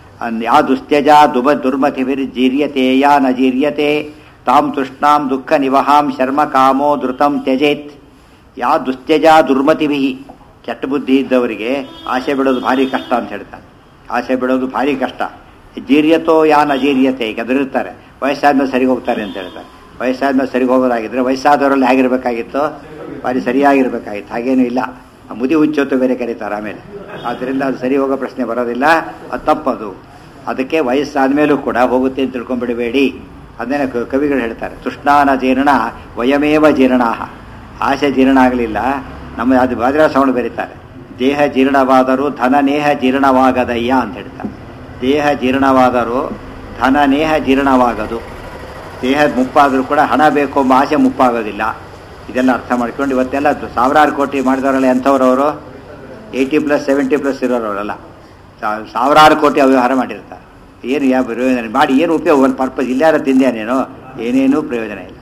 ಯಾ ದುಸ್ತ್ಯಜ ದುಬ ದುರ್ಮತಿಭಿರ್ಜೀರ್ಯತೆ ಯಾ ನ ಜೀರ್ಯತೆ ತಾಂ ತೃಷ್ಣಾಂ ದುಃಖ ನಿವಹಾಂ ಶರ್ಮ ಕಾಮೋ ಧೃತಂ ತ್ಯಜೇತ್ ಯಾ ದುಸ್ತ್ಯಜ ದುರ್ಮತಿಭಿ ಕೆಟ್ಟ ಬುದ್ಧಿ ಇದ್ದವರಿಗೆ ಆಸೆ ಬಿಡೋದು ಭಾರಿ ಕಷ್ಟ ಅಂತ ಹೇಳ್ತಾರೆ ಆಸೆ ಬಿಡೋದು ಭಾರಿ ಕಷ್ಟ ಜೀರ್ಯತೋ ಯಾ ನ ಜೀರ್ಯತೆ ಈಗ ಅದರಿರ್ತಾರೆ ವಯಸ್ಸಾದ್ಮೇಲೆ ಸರಿ ಹೋಗ್ತಾರೆ ಅಂತ ಹೇಳ್ತಾರೆ ವಯಸ್ಸಾದ್ಮೇಲೆ ಸರಿ ಹೋಗೋದಾಗಿದ್ರೆ ವಯಸ್ಸಾದವರಲ್ಲಿ ಹೇಗಿರಬೇಕಾಗಿತ್ತು ಭಾರಿ ಸರಿಯಾಗಿರ್ಬೇಕಾಗಿತ್ತು ಹಾಗೇನೂ ಇಲ್ಲ ಆ ಮುದಿ ಹುಚ್ಚೊತ್ತು ಬೇರೆ ಕರೀತಾರೆ ಆಮೇಲೆ ಆದ್ದರಿಂದ ಅದು ಸರಿ ಹೋಗೋ ಪ್ರಶ್ನೆ ಬರೋದಿಲ್ಲ ಅದು ತಪ್ಪದು ಅದಕ್ಕೆ ವಯಸ್ಸಾದ ಮೇಲೂ ಕೂಡ ಹೋಗುತ್ತೆ ಅಂತ ತಿಳ್ಕೊಂಡ್ಬಿಡಬೇಡಿ ಅದನ್ನೇ ಕ- ಕವಿಗಳು ಹೇಳ್ತಾರೆ ತೃಷ್ಣಾನ ಜೀರ್ಣ ವಯಮೇವ ಜೀರ್ಣಾಹ ಆಸೆ ಜೀರ್ಣ ಆಗಲಿಲ್ಲ ನಮ್ಮ ಅದು ಬಾದ್ರಾ ಸೌಂಡ್ ಬೆರೀತಾರೆ ದೇಹ ಜೀರ್ಣವಾದರೂ ಧನ ನೇಹ ಜೀರ್ಣವಾಗದಯ್ಯ ಅಂತ ಹೇಳ್ತಾರೆ ದೇಹ ಜೀರ್ಣವಾದರೂ ಧನ ನೇಹ ಜೀರ್ಣವಾಗದು ದೇಹ ಮುಪ್ಪಾದರೂ ಕೂಡ ಹಣ ಬೇಕು ಎಂಬ ಆಸೆ ಮುಪ್ಪಾಗೋದಿಲ್ಲ ಇದೆಲ್ಲ ಅರ್ಥ ಮಾಡ್ಕೊಂಡು ಇವತ್ತೆಲ್ಲ ದು- ಸಾವಿರಾರು ಕೋಟಿ ಮಾಡಿದವರಲ್ಲ ಎಂಥವ್ರವರು ಏಯ್ಟಿ ಪ್ಲಸ್ ಸೆವೆಂಟಿ ಪ್ಲಸ್ ಇರೋರವರಲ್ಲ ಸಾ- ಸಾವಿರಾರು ಕೋಟಿ ಅವ್ಯವಹಾರ ಮಾಡಿರ್ತಾರೆ ಏನು ಯಾವ ಪ್ರಯೋಜನ ಮಾಡಿ ಏನು ಉಪಯೋಗ ಒಂದು ಪರ್ಪಸ್ ಇಲ್ಲಾರ ತಿಂದ್ಯಾ ನೀನು ಏನೇನೂ ಪ್ರಯೋಜನ ಇಲ್ಲ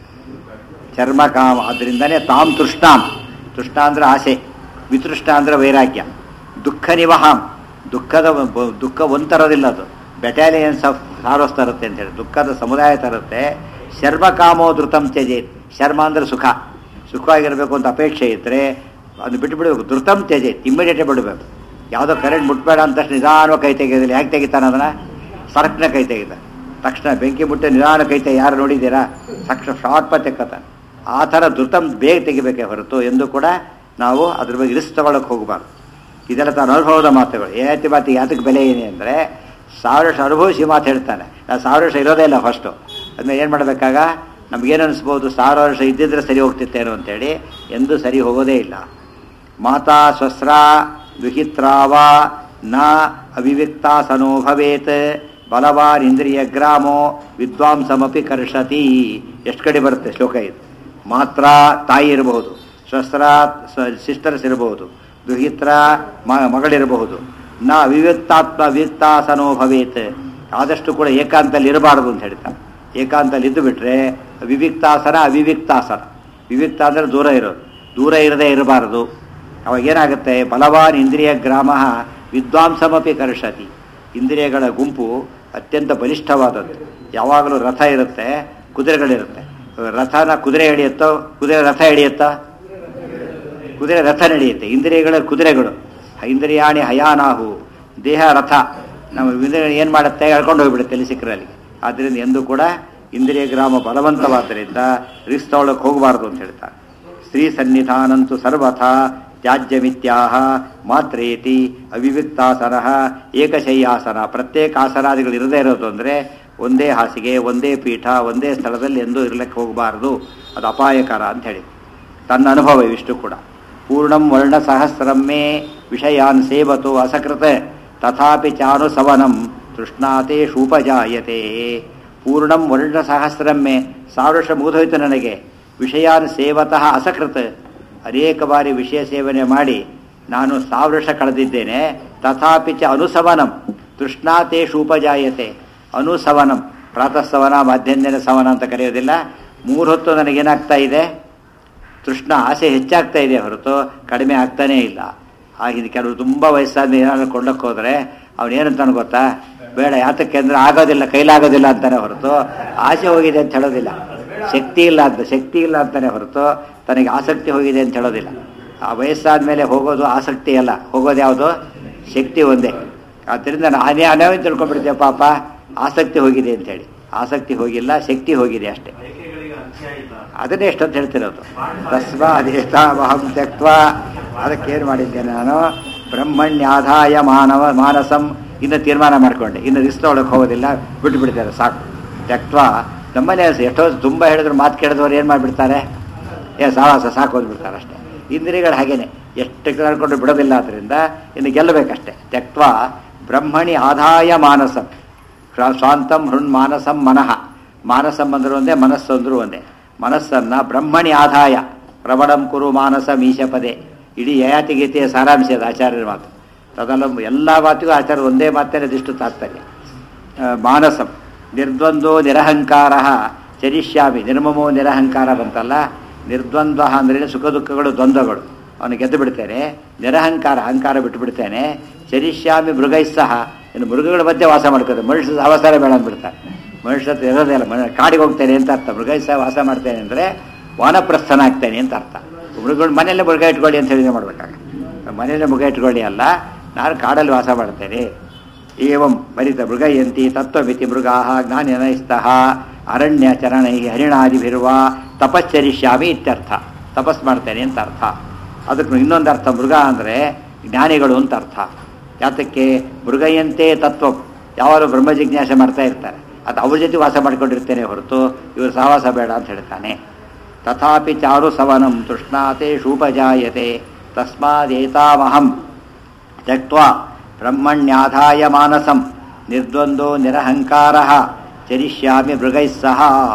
ಚರ್ಮ ಕಾಮ ಅದರಿಂದನೇ ತಾಮ್ ತೃಷ್ಣಾಂ ತೃಷ್ಣ ಅಂದ್ರೆ ಆಸೆ ವಿತೃಷ್ಟ ಅಂದ್ರೆ ವೈರಾಗ್ಯ ದುಃಖ ನಿವಹಾಂ ದುಃಖದ ಬ- ದುಃಖ ಒಂದು ತರೋದಿಲ್ಲ ಅದು ಬೆಟಾಲಿಯನ್ಸ್ ಆಫ್ ಸಾರೋಸ್ ತರುತ್ತೆ ಅಂತ ಹೇಳಿ ದುಃಖದ ಸಮುದಾಯ ತರುತ್ತೆ ಶರ್ಮ ಕಾಮೋ ಧೃತಂ ತ್ಯಜೇತ್ ಶರ್ಮ ಅಂದ್ರೆ ಸುಖ ಸುಖವಾಗಿರಬೇಕು ಅಂತ ಅಪೇಕ್ಷೆ ಇದ್ದರೆ ಅದು ಬಿಟ್ಟು ಬಿಡಬೇಕು ಧೃತಂ ತ್ಯಜೇತ್ ಇಮ್ಮಿಡಿಯೇಟೇ ಬಿಡಬೇಕು ಯಾವುದೋ ಕರೆಂಟ್ ಮುಟ್ಬೇಡ ಅಂತ ತಕ್ಷಣ ನಿಧಾನವಾಗಿ ಕೈ ತೆಗೆಯೋದಿಲ್ಲ ಹೇಗೆ ತೆಗಿತಾನೆ ಅದನ್ನ ಸರ್ಕ್ನ ಕೈ ತೆಗಿತಾನೆ ತಕ್ಷಣ ಬೆಂಕಿ ಮುಟ್ಟೆ ನಿಧಾನ ಕೈ ತೆಗೆ ಯಾರು ನೋಡಿದ್ದೀರಾ ತಕ್ಷಣ ಶಾರ್ಟ್ ಪ ತೆಕ್ಕತಾನೆ ಆ ಥರ ಧೃತಂ ಬೇಗ ತೆಗಿಬೇಕೇ ಹೊರತು ಎಂದು ಕೂಡ ನಾವು ಅದ್ರ ಬಗ್ಗೆ ರಿಸ್ಕ್ ತಗೊಳಕ್ಕೆ ಹೋಗಬಾರ್ದು ಇದೆಲ್ಲ ತಾನು ಅನುಭವದ ಮಾತುಗಳು ಏತಿ ಮಾತಿಗೆ ಯಾತಕ್ಕೆ ಬೆಲೆ ಏನೇ ಅಂದರೆ ಸಾವಿರ ವರ್ಷ ಅನುಭವಿಸಿ ಮಾತು ಹೇಳ್ತಾನೆ ನಾವು ಸಾವಿರ ವರ್ಷ ಇರೋದೇ ಇಲ್ಲ ಫಸ್ಟು ಅದನ್ನ ಏನು ಮಾಡಬೇಕಾಗ ನಮಗೇನು ಅನಿಸ್ಬೋದು ಸಾವಿರ ವರ್ಷ ಇದ್ದಿದ್ರೆ ಸರಿ ಹೋಗ್ತಿತ್ತೇನೋ ಅಂತೇಳಿ ಎಂದೂ ಸರಿ ಹೋಗೋದೇ ಇಲ್ಲ ಮಾತಾ ಸ್ವಸ್ರ ದುಹಿತ್ರಾವ ನ ಅವಿವಿಕ್ತಾಸನೋ ಭವೇತ್ ಬಲವಾನ್ ಇಂದ್ರಿಯ ಗ್ರಾಮೋ ವಿದ್ವಾಂಸಮಪಿ ಕರ್ಷತಿ ಎಷ್ಟು ಕಡೆ ಬರುತ್ತೆ ಶ್ಲೋಕ ಇದು ಮಾತ್ರ ತಾಯಿ ಇರಬಹುದು ಸ್ವಸ್ರ ಸಿಸ್ಟರ್ಸ್ ಇರಬಹುದು ದುಹಿತ್ರ ಮ ಮಗಳಿರಬಹುದು ನ ಅವಿವ್ಯಕ್ತಾತ್ಮ ವಿವಿಕ್ತಾಸನೋ ಭವೇತ್ ಆದಷ್ಟು ಕೂಡ ಏಕಾಂತಲ್ಲಿ ಇರಬಾರದು ಅಂತ ಹೇಳ್ತಾರೆ ಏಕಾಂತಲ್ಲಿ ಇದ್ದು ಬಿಟ್ರೆ ವಿವಿಕ್ತಾಸನ ಅವಿವಿಕ್ತಾಸನ ವಿವಿಕ್ತ ಅಂದರೆ ದೂರ ಇರೋದು ದೂರ ಇರದೇ ಇರಬಾರದು ಅವಾಗ ಏನಾಗುತ್ತೆ ಬಲವಾನ್ ಇಂದ್ರಿಯ ಗ್ರಾಮ ವಿದ್ವಾಂಸಮಪಿ ಕರ್ಷತಿ ಇಂದ್ರಿಯಗಳ ಗುಂಪು ಅತ್ಯಂತ ಬಲಿಷ್ಠವಾದದ್ದು ಯಾವಾಗಲೂ ರಥ ಇರುತ್ತೆ ಕುದುರೆಗಳಿರುತ್ತೆ ರಥನ ಕುದುರೆ ಹಿಡಿಯುತ್ತೋ ಕುದುರೆ ರಥ ಹಿಡಿಯುತ್ತಾ ಕುದುರೆ ರಥ ನಡೆಯುತ್ತೆ ಇಂದ್ರಿಯಗಳ ಕುದುರೆಗಳು ಇಂದ್ರಿಯಾಣಿ ಹಯಾನಾಹು ದೇಹ ರಥ ನಮ್ಮ ಇಂದ್ರಿಯ ಏನು ಮಾಡುತ್ತೆ ಎಳ್ಕೊಂಡು ಹೋಗ್ಬಿಡುತ್ತೆ ಎಲ್ಲಿ ಸಿಕ್ಕರಲ್ಲಿ ಆದ್ದರಿಂದ ಎಂದೂ ಕೂಡ ಇಂದ್ರಿಯ ಗ್ರಾಮ ಬಲವಂತವಾದ್ದರಿಂದ ರಿಸ್ಕ್ ತಗೊಳ್ಳೋಕೆ ಹೋಗಬಾರ್ದು ಅಂತ ಹೇಳ್ತಾರೆ ಸ್ತ್ರೀ ಸನ್ನಿಧಾನಂತು ಸರ್ವಥ ತ್ಯಾಜ್ಯಮಿತ್ಯಾಹ ಮಾತ್ರೇತಿ ಅವಿವಿಕ್ತಾಸನ ಏಕಶಯ್ಯಾಸನ ಪ್ರತ್ಯೇಕ ಆಸನಾದಿಗಳು ಇರದೇ ಇರೋದು ಅಂದರೆ ಒಂದೇ ಹಾಸಿಗೆ ಒಂದೇ ಪೀಠ ಒಂದೇ ಸ್ಥಳದಲ್ಲಿ ಎಂದೂ ಇರಲಿಕ್ಕೆ ಹೋಗಬಾರ್ದು ಅದು ಅಪಾಯಕರ ಅಂತ ಹೇಳಿ ತನ್ನ ಅನುಭವ ಇವಿಷ್ಟು ಕೂಡ ಪೂರ್ಣಂ ವರ್ಣ ಸಹಸ್ರಮ್ಮೆ ವಿಷಯಾನ್ ಸೇವತು ಅಸಕೃತ ತಥಾಪಿ ಚಾನುಸವನಂ ತೃಷ್ಣಾತೆ ಶೂಪಜಾಯತೆ ಪೂರ್ಣಂ ವರ್ಣ ಸಹಸ್ರಮ್ಮೆ ಸಾವಿರ ವರ್ಷ ಮುಗಿದೋಯ್ತು ನನಗೆ ವಿಷಯಾನ್ ಸೇವತಃ ಅಸಕೃತ ಅನೇಕ ಬಾರಿ ವಿಷಯ ಸೇವನೆ ಮಾಡಿ ನಾನು ಸಾವಿರ ವರ್ಷ ಕಳೆದಿದ್ದೇನೆ ತಥಾಪಿ ಚ ಅನುಸವನಂ ತೃಷ್ಣಾತೆ ಶೂಪಜಾಯತೆ ಅನುಸವನಂ ಪ್ರಾತಃಸವನ ಮಧ್ಯಾಹ್ನ ಸವನ ಅಂತ ಕರೆಯೋದಿಲ್ಲ ಮೂರು ಹೊತ್ತು ನನಗೇನಾಗ್ತಾ ಇದೆ ತೃಷ್ಣ ಆಸೆ ಹೆಚ್ಚಾಗ್ತಾ ಇದೆ ಹೊರತು ಕಡಿಮೆ ಆಗ್ತಾನೇ ಇಲ್ಲ ಆಗಿನ ಕೆಲವರು ತುಂಬ ವಯಸ್ಸಾದ ಏನಾದ್ರು ಕೊಂಡಕ್ಕೆ ಹೋದರೆ ಅವನೇನಂತಾನೆ ಗೊತ್ತಾ ಬೇಡ ಯಾತಕ್ಕೆ ಅಂದರೆ ಆಗೋದಿಲ್ಲ ಕೈಲಾಗೋದಿಲ್ಲ ಅಂತಾನೆ ಹೊರತು ಆಸೆ ಹೋಗಿದೆ ಅಂತ ಹೇಳೋದಿಲ್ಲ ಶಕ್ತಿ ಇಲ್ಲ ಅಂತ ಶಕ್ತಿ ಇಲ್ಲ ಅಂತಾನೆ ಹೊರತು ತನಗೆ ಆಸಕ್ತಿ ಹೋಗಿದೆ ಅಂತ ಹೇಳೋದಿಲ್ಲ ಆ ವಯಸ್ಸಾದ ಮೇಲೆ ಹೋಗೋದು ಆಸಕ್ತಿ ಅಲ್ಲ ಹೋಗೋದು ಯಾವುದು ಶಕ್ತಿ ಒಂದೇ ಆದ್ದರಿಂದ ನಾನೇ ಅನಾವೇ ತಿಳ್ಕೊಂಡ್ಬಿಡ್ತೇವೆ ಪಾಪ ಆಸಕ್ತಿ ಹೋಗಿದೆ ಅಂತೇಳಿ ಆಸಕ್ತಿ ಹೋಗಿಲ್ಲ ಶಕ್ತಿ ಹೋಗಿದೆ ಅಷ್ಟೇ ಅದನ್ನೇ ಎಷ್ಟೊಂದು ಹೇಳ್ತಿರೋದು ತಸ್ಮ ಅಧೇತಾವಹಂ ತ್ಯಕ್ವ ಅದಕ್ಕೇನು ಮಾಡಿದ್ದೆ ನಾನು ಬ್ರಹ್ಮಣ್ಯಾಧಾಯ ಮಾನವ ಮಾನಸಂ ಇನ್ನು ತೀರ್ಮಾನ ಮಾಡ್ಕೊಂಡೆ ಇನ್ನು ರಿಸ್ಕ್ ಒಳಗೆ ಹೋಗೋದಿಲ್ಲ ಬಿಟ್ಟು ಬಿಡ್ತಾರೆ ಸಾಕು ತ್ಯಕ್ವ ನಮ್ಮನೆ ಎಷ್ಟೋ ತುಂಬ ಹೇಳಿದ್ರು ಮಾತು ಕೇಳಿದವ್ರು ಏನು ಮಾಡಿಬಿಡ್ತಾರೆ ಏ ಸಾವಾಸ ಸಾಕು ಹೋಗ್ಬಿಡ್ತಾರೆ ಅಷ್ಟೇ ಇಂದ್ರಿಯಗಳು ಹಾಗೇನೆ ಎಷ್ಟು ಕೇಳ್ಕೊಂಡು ಬಿಡೋದಿಲ್ಲ ಆದ್ದರಿಂದ ಇನ್ನು ಗೆಲ್ಲಬೇಕಷ್ಟೇ ತ್ಯಕ್ವ ಬ್ರಹ್ಮಣಿ ಆದಾಯ ಮಾನಸಂ ಸ್ವಾಂತಂ ಹೃನ್ ಮಾನಸಂ ಮನಃ ಮಾನಸಂ ಅಂದ್ರು ಒಂದೇ ಮನಸ್ಸು ಅಂದ್ರು ಒಂದೇ ಮನಸ್ಸನ್ನ ಬ್ರಹ್ಮಣಿ ಆದಾಯ ಪ್ರಬಳಂ ಕುರು ಮಾನಸ ಮೀಶಪದೆ ಇಡೀ ಯಯಾತಿ ಗೀತೆಯ ಸಾರಾಂಶ ಅದು ಆಚಾರ್ಯರ ಮಾತು ತದಲ್ಲ ಎಲ್ಲ ಮಾತಿಗೂ ಆಚಾರ್ಯ ಒಂದೇ ಮಾತೇನೆ ಅದಿಷ್ಟು ತಾತ್ಪರ್ಯ ಆ, ಮಾನಸಂ ನಿರ್ದ್ವಂದ್ವೋ ನಿರಹಂಕಾರ ಚರಿಷ್ಯಾಮಿ ನಿರ್ಮಮೋ ನಿರಹಂಕಾರ ಬಂತಲ್ಲ ನಿರ್ದ್ವಂದ್ವ ಅಂದ್ರೆ ಸುಖ ದುಃಖಗಳು ದ್ವಂದ್ವಗಳು ಅವನು ಗೆದ್ದು ಬಿಡ್ತೇನೆ ನಿರಹಂಕಾರ ಅಹಂಕಾರ ಬಿಟ್ಟು ಬಿಡ್ತೇನೆ ಚರಿಷ್ಯಾಮಿ ಮೃಗೈ ಸಹ ಇನ್ನು ಮೃಗಗಳ ಮಧ್ಯೆ ವಾಸ ಮಾಡ್ಕೋತಾರೆ ಮನುಷ್ಯ ಅವಸರ ಬೇಡ ಅಂದ್ಬಿಡ್ತಾರೆ ಮನುಷ್ಯ ಹತ್ರ ಇರೋದೇ ಇಲ್ಲ ಮನ ಕಾಡಿಗೆ ಹೋಗ್ತೇನೆ ಅಂತ ಅರ್ಥ ಮೃಗೈ ಸಹ ವಾಸ ಮಾಡ್ತೇನೆ ಅಂದರೆ ವಾನಪ್ರಸ್ಥನ ಆಗ್ತೇನೆ ಅಂತ ಅರ್ಥ ಮೃಗಗಳು ಮನೆಯಲ್ಲೇ ಮೃಗ ಇಟ್ಕೊಳ್ಳಿ ಅಂತ ಹೇಳಿ ಮಾಡ್ಬೇಕಾಗ ಮನೆಯಲ್ಲೇ ಮೃಗ ಇಟ್ಕೊಳ್ಳಿ ಅಲ್ಲ ನಾನು ಕಾಡಲ್ಲಿ ವಾಸ ಮಾಡ್ತೇನೆ ಏವಂ ಭರಿತ ಮೃಗಯಂತಿ ತತ್ವಮಿತಿ ಮೃಗಾ ಜ್ಞಾನನೈಸ್ತಃ ಅರಣ್ಯ ಚರಣೈ ಹರಿಣಾದಿಭಿರುವ ತಪಶ್ಚರಿಷ್ಯಾಮಿ ಇತ್ಯರ್ಥ ತಪಸ್ ಮಾಡ್ತೇನೆ ಅಂತ ಅರ್ಥ ಅದಕ್ಕೆ ಇನ್ನೊಂದು ಅರ್ಥ ಮೃಗ ಅಂದರೆ ಜ್ಞಾನಿಗಳು ಅಂತ ಅರ್ಥ ಯಾತಕ್ಕೆ ಮೃಗಯಂತೆ ತತ್ವ ಯಾವಾಗಲೂ ಬ್ರಹ್ಮ ಜಿಜ್ಞಾಸೆ ಮಾಡ್ತಾ ಇರ್ತಾರೆ ಅದು ಅವ್ರ ಜೊತೆ ವಾಸ ಮಾಡ್ಕೊಂಡಿರ್ತೇನೆ ಹೊರತು ಇವರು ಸಹವಾಸ ಬೇಡ ಅಂತ ಹೇಳ್ತಾನೆ ತಥಾಪಿ ಚಾರು ಸವನಂ ತೃಷ್ಣಾತೆ ಶೂಪಜಾಯತೆ ತಸ್ಮಾದೇತಾಮಹಂ ತ್ಯಕ್ವಾ ಬ್ರಹ್ಮಣ್ಯಾಧಾಯ ಮಾನಸಂ ನಿರ್ದ್ವಂದ್ವೋ ನಿರಹಂಕಾರ ಚರಿಷ್ಯಾಮಿ ಮೃಗೈಃ ಸಹ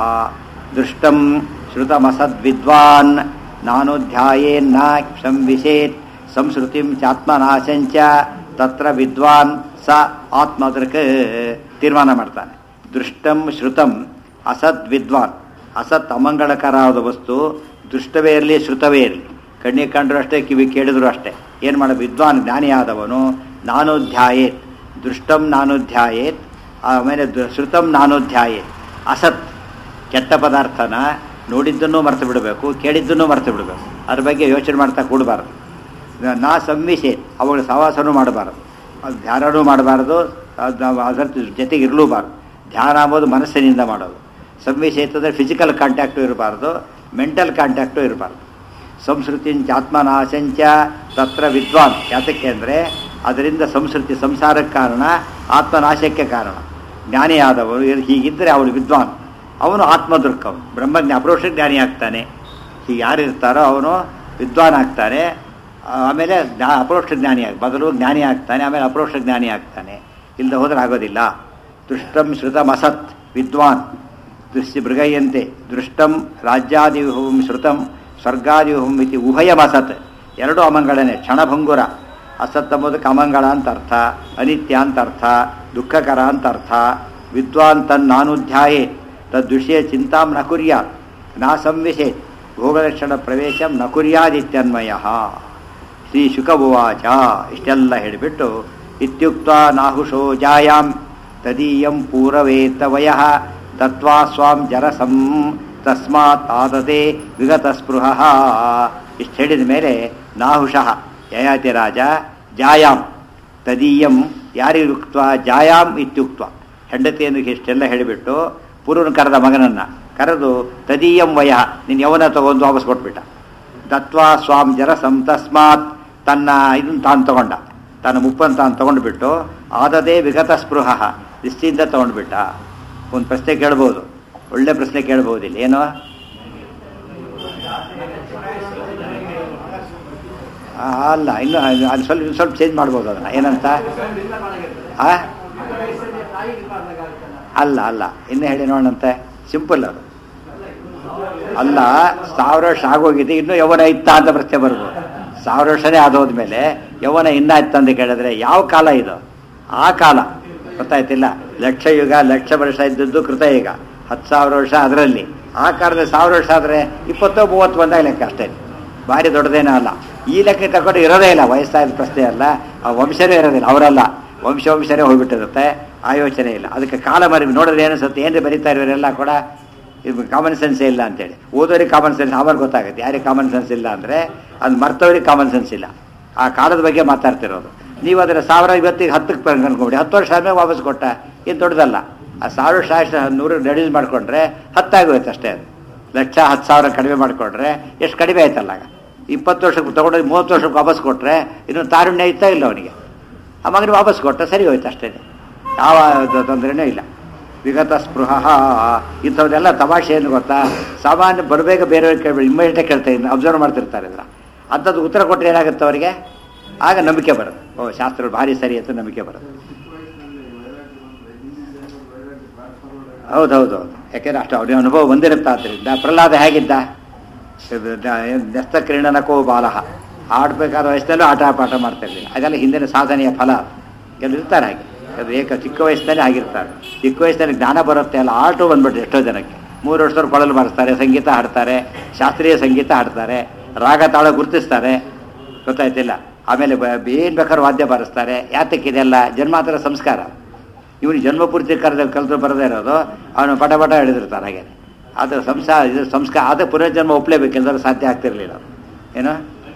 ದೃಷ್ಟಂ ಶ್ರುತಮಸದ್ವಿದ್ವಾನ್ ನಾನು ಧ್ಯಾಯೇನ್ನ ಸಂವಿಶೇತ್ ಸಂಸ್ಕೃತಿಂ ಚಾತ್ಮನಾಶಂಚ ತತ್ರ ವಿದ್ವಾನ್ ಸ ಆತ್ಮದೃಕ್ ತೀರ್ಮಾನ ಮಾಡ್ತಾನೆ ದೃಷ್ಟಂ ಶ್ರುತಂ ಅಸದ್ ವಿದ್ವಾನ್ ಅಸತ್ ಅಮಂಗಳಕರವಾದ ವಸ್ತು ದೃಷ್ಟವೇ ಇರಲಿ ಶ್ರುತವೇ ಇರಲಿ ಕಣ್ಣಿಗೆ ಕಂಡ್ರು ಅಷ್ಟೇ ಕಿವಿ ಕೇಳಿದ್ರು ಅಷ್ಟೇ ಏನು ಮಾಡ ವಿದ್ವಾನ್ ಜ್ಞಾನಿಯಾದವನು ನಾನು ಧ್ಯಾಯೇತ್ ದೃಷ್ಟಂ ನಾನು ಧ್ಯಾಯೇತ್ ಆಮೇಲೆ ದ- ಶ್ರುತಂ ನಾನು ಧ್ಯಾಯೇತ್ ಅಸತ್ ಕೆಟ್ಟ ಪದಾರ್ಥನ ನೋಡಿದ್ದನ್ನು ಮರೆತು ಬಿಡಬೇಕು ಕೇಳಿದ್ದನ್ನು ಮರೆತು ಬಿಡಬೇಕು ಅದ್ರ ಬಗ್ಗೆ ಯೋಚನೆ ಮಾಡ್ತಾ ಕೂಡಬಾರ್ದು ನಾ ಸಂವಿಷೇತ್ ಅವುಗಳ ಸಹವಾಸನೂ ಮಾಡಬಾರದು ಅದು ಧ್ಯಾನನೂ ಮಾಡಬಾರದು ಅದು ನಾವು ಅದರ ಜೊತೆಗೆ ಇರಲೂಬಾರ್ದು ಧ್ಯಾನ ಅಂಬೋದು ಮನಸ್ಸಿನಿಂದ ಮಾಡೋದು ಸಂವಿಷೇತ್ ಅಂದರೆ ಫಿಸಿಕಲ್ ಕಾಂಟ್ಯಾಕ್ಟು ಇರಬಾರ್ದು ಮೆಂಟಲ್ ಕಾಂಟ್ಯಾಕ್ಟು ಇರಬಾರ್ದು ಸಂಸ್ಕೃತಿಂಚ ಆತ್ಮನಾಶಂಚ ತತ್ರ ವಿದ್ವಾನ್ ಯಾತಕ್ಕೆ ಅಂದರೆ ಅದರಿಂದ ಸಂಸ್ಕೃತಿ ಸಂಸಾರಕ್ಕೆ ಕಾರಣ ಆತ್ಮನಾಶಕ್ಕೆ ಕಾರಣ ಜ್ಞಾನಿಯಾದವರು ಇರ್- ಹೀಗಿದ್ದರೆ ಅವನು ವಿದ್ವಾನ್ ಅವನು ಆತ್ಮದೃಕ್ಕವನು ಬ್ರಹ್ಮಜ್ಞ ಅಪರೋಕ್ಷ ಜ್ಞಾನಿ ಆಗ್ತಾನೆ ಹೀಗೆ ಯಾರು ಇರ್ತಾರೋ ಅವನು ವಿದ್ವಾನ್ ಆಗ್ತಾನೆ ಆಮೇಲೆ ಜ್ಞಾ ಅಪರೋಕ್ಷ ಜ್ಞಾನಿ ಆಗ ಬದಲು ಜ್ಞಾನಿ ಆಗ್ತಾನೆ ಆಮೇಲೆ ಅಪರೋಕ್ಷ ಜ್ಞಾನಿ ಆಗ್ತಾನೆ ಇಲ್ಲದೆ ಹೋದ್ರೆ ಆಗೋದಿಲ್ಲ ದೃಷ್ಟಂ ಶ್ರುತಂ ಅಸತ್ ವಿದ್ವಾನ್ ದೃಶ್ಯ ಮೃಗಯಂತೆ ದೃಷ್ಟಂ ರಾಜ್ಯಾದಿಹುಂ ಶ್ರುತಂ ಸ್ವರ್ಗಾದಿಹುಂ ಇತಿ ಉಭಯಮಸತ್ ಎರಡು ಅಮಂಗಳನೆ ಕ್ಷಣಭಂಗುರ ಅಸತ್ ಎಂಬುದಕ್ಕೆ ಅಮಂಗಳ ಅಂತ ಅರ್ಥ ಅನಿತ್ಯ ಅಂತ ಅರ್ಥ ದುಃಖಕರ ಅಂತ ಅರ್ಥ ವಿದ್ವಾನ್ ತನ್ನಾನುಧ್ಯಾಯೇ ತದ್ವಿಷಯ ಚಿಂತಾಂ ನ ಕುರ್ಯಾತ್ ನಾ ಸಂವಿಶೇತ್ ಭೋಗಲಕ್ಷಣ ಪ್ರವೇಶಂ ನ ಕುರ್ಯಾದಿತ್ಯನ್ವಯ ಶ್ರೀ ಶುಕಭುವಾಚ ಇಷ್ಟೆಲ್ಲ ಹೇಳಿಬಿಟ್ಟು ಇತ್ಯುಕ್ತ ನಾಹುಷೋ ಜಾಯಾಂ ತದೀಯಂ ಪೂರವೇತ ವಯಃ ದತ್ವಾ ಸ್ವಾಂ ಜರಸಂ ತಸ್ಮಾತ್ ಆದತೆ ವಿಗತ ಸ್ಪೃಹ ಇಷ್ಟು ಹೇಳಿದ ಮೇಲೆ ನಾಹುಷಃ ಯಯಾತಿ ರಾಜ ಜಾಯಾಂ ತದೀಯಂ ಯಾರಿಗೆ ಉಕ್ತ ಜಾಯಾಂ ಇತ್ಯುಕ್ತ ಹೆಂಡತಿಯನ್ನು ಇಷ್ಟೆಲ್ಲ ಹೇಳಿಬಿಟ್ಟು ಪೂರ್ವನ ಕರೆದ ಮಗನನ್ನ ಕರೆದು ತದೀಯಂ ವಯ ನೀನು ಯವನ ತಗೊಂಡು ವಾಪಸ್ ಕೊಟ್ಬಿಟ್ಟ ದತ್ವಾ ಸ್ವಾಂ ಜರಸಂ ತಸ್ಮಾತ್ ತನ್ನ ಇದನ್ನು ತಾನು ತಗೊಂಡ ತನ್ನ ಮುಪ್ಪನ್ನು ತಾನು ತಗೊಂಡ್ಬಿಟ್ಟು ಆದದೇ ವಿಗತ ಸ್ಪೃಹ ನಿಶ್ಚಿಂತ ತಗೊಂಡ್ಬಿಟ್ಟ ಒಂದು ಪ್ರಶ್ನೆ ಕೇಳ್ಬೋದು ಒಳ್ಳೆ ಪ್ರಶ್ನೆ ಕೇಳ್ಬೋದು ಇಲ್ಲಿ ಏನು ಆ, ಅಲ್ಲ ಇನ್ನು ಅದು ಸ್ವಲ್ಪ ಇನ್ನು ಸ್ವಲ್ಪ ಚೇಂಜ್ ಮಾಡ್ಬೋದು ಅದನ್ನ ಏನಂತ ಆ ಅಲ್ಲ ಅಲ್ಲ ಇನ್ನು ಹೇಳಿ ನೋಡಂತೆ ಸಿಂಪಲ್ ಅದು ಅಲ್ಲ ಸಾವಿರ ವರ್ಷ ಆಗೋಗಿದೆ ಇನ್ನೂ ಯೌವನ ಇತ್ತ ಅಂತ ಪ್ರಶ್ನೆ ಬರ್ಬೋದು ಸಾವಿರ ವರ್ಷನೇ ಆದೋದ್ಮೇಲೆ ಯೌವನ ಇನ್ನ ಇತ್ತ ಅಂತ ಕೇಳಿದ್ರೆ ಯಾವ ಕಾಲ ಇದು ಆ ಕಾಲ ಗೊತ್ತಾಯ್ತಿಲ್ಲ ಲಕ್ಷ ಯುಗ ಲಕ್ಷ ವರ್ಷ ಇದ್ದದ್ದು ಕೃತಯುಗ ಹತ್ತು ಸಾವಿರ ವರ್ಷ ಅದರಲ್ಲಿ ಆ ಕಾಲದಲ್ಲಿ ಸಾವಿರ ವರ್ಷ ಆದರೆ ಇಪ್ಪತ್ತೋ ಮೂವತ್ತು ಬಂದಾಗ ಲೆಕ್ಕ ಅಷ್ಟೇ ಭಾರಿ ದೊಡ್ಡದೇನೋ ಅಲ್ಲ ಈ ಲೆಕ್ಕ ತಗೊಂಡು ಇರೋದೇ ಇಲ್ಲ ವಯಸ್ಸಾದ ಪ್ರಶ್ನೆ ಅಲ್ಲ ಆ ವಂಶನೇ ಇರೋದಿಲ್ಲ ಅವರಲ್ಲ ವಂಶ ವಂಶನೇ ಹೋಗ್ಬಿಟ್ಟಿರುತ್ತೆ ಆ ಯೋಚನೆ ಇಲ್ಲ ಅದಕ್ಕೆ ಕಾಲ ಮರಿ ನೋಡಿದ್ರೆ ಏನಿಸುತ್ತೆ ಏನ್ರಿ ಬರೀತಾ ಇರೋರೆಲ್ಲ ಕೂಡ ಕಾಮನ್ ಸೆನ್ಸೇ ಇಲ್ಲ ಅಂತೇಳಿ ಓದೋರಿಗೆ ಕಾಮನ್ ಸೆನ್ಸ್ ಆವಾಗ ಗೊತ್ತಾಗುತ್ತೆ ಯಾರಿಗೆ ಕಾಮನ್ ಸೆನ್ಸ್ ಇಲ್ಲ ಅಂದರೆ ಅದು ಮರ್ತವ್ರಿಗೆ ಕಾಮನ್ ಸೆನ್ಸ್ ಇಲ್ಲ ಆ ಕಾಲದ ಬಗ್ಗೆ ಮಾತಾಡ್ತಿರೋದು ನೀವು ಅದರ ಸಾವಿರ ಇವತ್ತಿಗೆ ಹತ್ತಕ್ಕೆ ಅನ್ಕೊಂಬಿಡಿ ಹತ್ತು ವರ್ಷ ಆದ್ಮೇಲೆ ವಾಪಸ್ ಕೊಟ್ಟ ಏನು ದೊಡ್ಡದಲ್ಲ ಆ ಸಾವಿರ ವರ್ಷ ಅಷ್ಟು ನೂರು ರೆಡ್ಯೂಸ್ ಮಾಡಿಕೊಂಡ್ರೆ ಹತ್ತಾಗೋಯ್ತು ಅಷ್ಟೇ ಅದು ಲಕ್ಷ ಹತ್ತು ಸಾವಿರ ಕಡಿಮೆ ಮಾಡಿಕೊಂಡ್ರೆ ಎಷ್ಟು ಕಡಿಮೆ ಆಯ್ತಲ್ಲ ಆಗ ಇಪ್ಪತ್ತು ವರ್ಷಕ್ಕೆ ತಗೊಂಡು ಮೂವತ್ತು ವರ್ಷಕ್ಕೆ ವಾಪಸ್ ಕೊಟ್ಟರೆ ಇನ್ನು ತಾರುಣ್ಯ ಇತ್ತಾ ಇಲ್ಲ ಅವನಿಗೆ ಆ ಮಗನಿಗೆ ವಾಪಸ್ ಕೊಟ್ಟ ಸರಿ ಹೋಯ್ತು ಅಷ್ಟೇ ಯಾವ ತೊಂದರೆನೂ ಇಲ್ಲ ವಿಗತ ಸ್ಪೃಹ ಇಂಥವ್ದೆಲ್ಲ ತಮಾಷೆ ಏನು ಗೊತ್ತಾ ಸಾಮಾನ್ಯ ಬರಬೇಕ ಬೇರೆಯವ್ರಿಗೆ ಕೇಳ್ಬೇಡಿ ಇಮ್ಮಿಡಿಯೇಟಾಗಿ ಕೇಳ್ತಾ ಇದ್ದೀನಿ ಅಬ್ಸರ್ವ್ ಮಾಡ್ತಿರ್ತಾರೆ ಇದರ ಅಂಥದ್ದು ಉತ್ತರ ಕೊಟ್ಟರೆ ಏನಾಗುತ್ತೆ ಅವರಿಗೆ ಆಗ ನಂಬಿಕೆ ಬರುತ್ತೆ ಓ ಶಾಸ್ತ್ರ ಭಾರಿ ಸರಿ ಅಂತ ನಂಬಿಕೆ ಬರುತ್ತೆ ಹೌದೌದು ಯಾಕೆಂದ್ರೆ ಅಷ್ಟು ಅವನಿಗೆ ಅನುಭವ ಬಂದಿರುತ್ತೆ ಆದ್ದರಿಂದ ಪ್ರಹ್ಲಾದ ಹೇಗಿದ್ದ ನೆಸ್ತ ಕ್ರೀಡನಕೋ ಬಾಲಹ ಆಡಬೇಕಾದ ವಯಸ್ಸಲ್ಲೂ ಆಟ ಪಾಠ ಮಾಡ್ತಾ ಇರಲಿಲ್ಲ ಅದೆಲ್ಲ ಹಿಂದಿನ ಸಾಧನೆಯ ಫಲ ಕೆಲವು ಇರ್ತಾರೆ ಹಾಗೆ ಅದು ಏಕ ಚಿಕ್ಕ ವಯಸ್ಸಿನಲ್ಲಿ ಆಗಿರ್ತಾರೆ ಚಿಕ್ಕ ವಯಸ್ಸಿನಲ್ಲಿ ಜ್ಞಾನ ಬರುತ್ತೆ ಅಲ್ಲ ಆಟೋ ಬಂದ್ಬಿಟ್ಟು ಎಷ್ಟೋ ಜನಕ್ಕೆ ಮೂರು ವರ್ಷದವ್ರು ಕೊಳಲು ಬಾರಿಸ್ತಾರೆ ಸಂಗೀತ ಹಾಡ್ತಾರೆ ಶಾಸ್ತ್ರೀಯ ಸಂಗೀತ ಹಾಡ್ತಾರೆ ರಾಗ ತಾಳ ಗುರುತಿಸ್ತಾರೆ ಗೊತ್ತಾಯ್ತಿಲ್ಲ ಆಮೇಲೆ ಏನು ಬೇಕಾದ್ರೂ ವಾದ್ಯ ಬಾರಿಸ್ತಾರೆ ಯಾತಕ್ಕಿದೆಲ್ಲ ಜನ್ಮಾಂತರ ಸಂಸ್ಕಾರ ಇವನು ಜನ್ಮಪೂರ್ತಿ ಕರೆದ ಕಲಿತು ಬರದೇ ಇರೋದು ಅವನು ಪಟ ಪಟ ಹಿಡಿದಿರ್ತಾನೆ ಹಾಗೆ ಅದು ಸಂಸಾರ ಇದು ಸಂಸ್ಕಾರ ಅದು ಪುನರ್ಜನ್ಮ ಒಪ್ಪಲೇಬೇಕು ಎಲ್ಲರೂ ಸಾಧ್ಯ ಆಗ್ತಿರ್ಲಿಲ್ಲ ಅದು ಏನು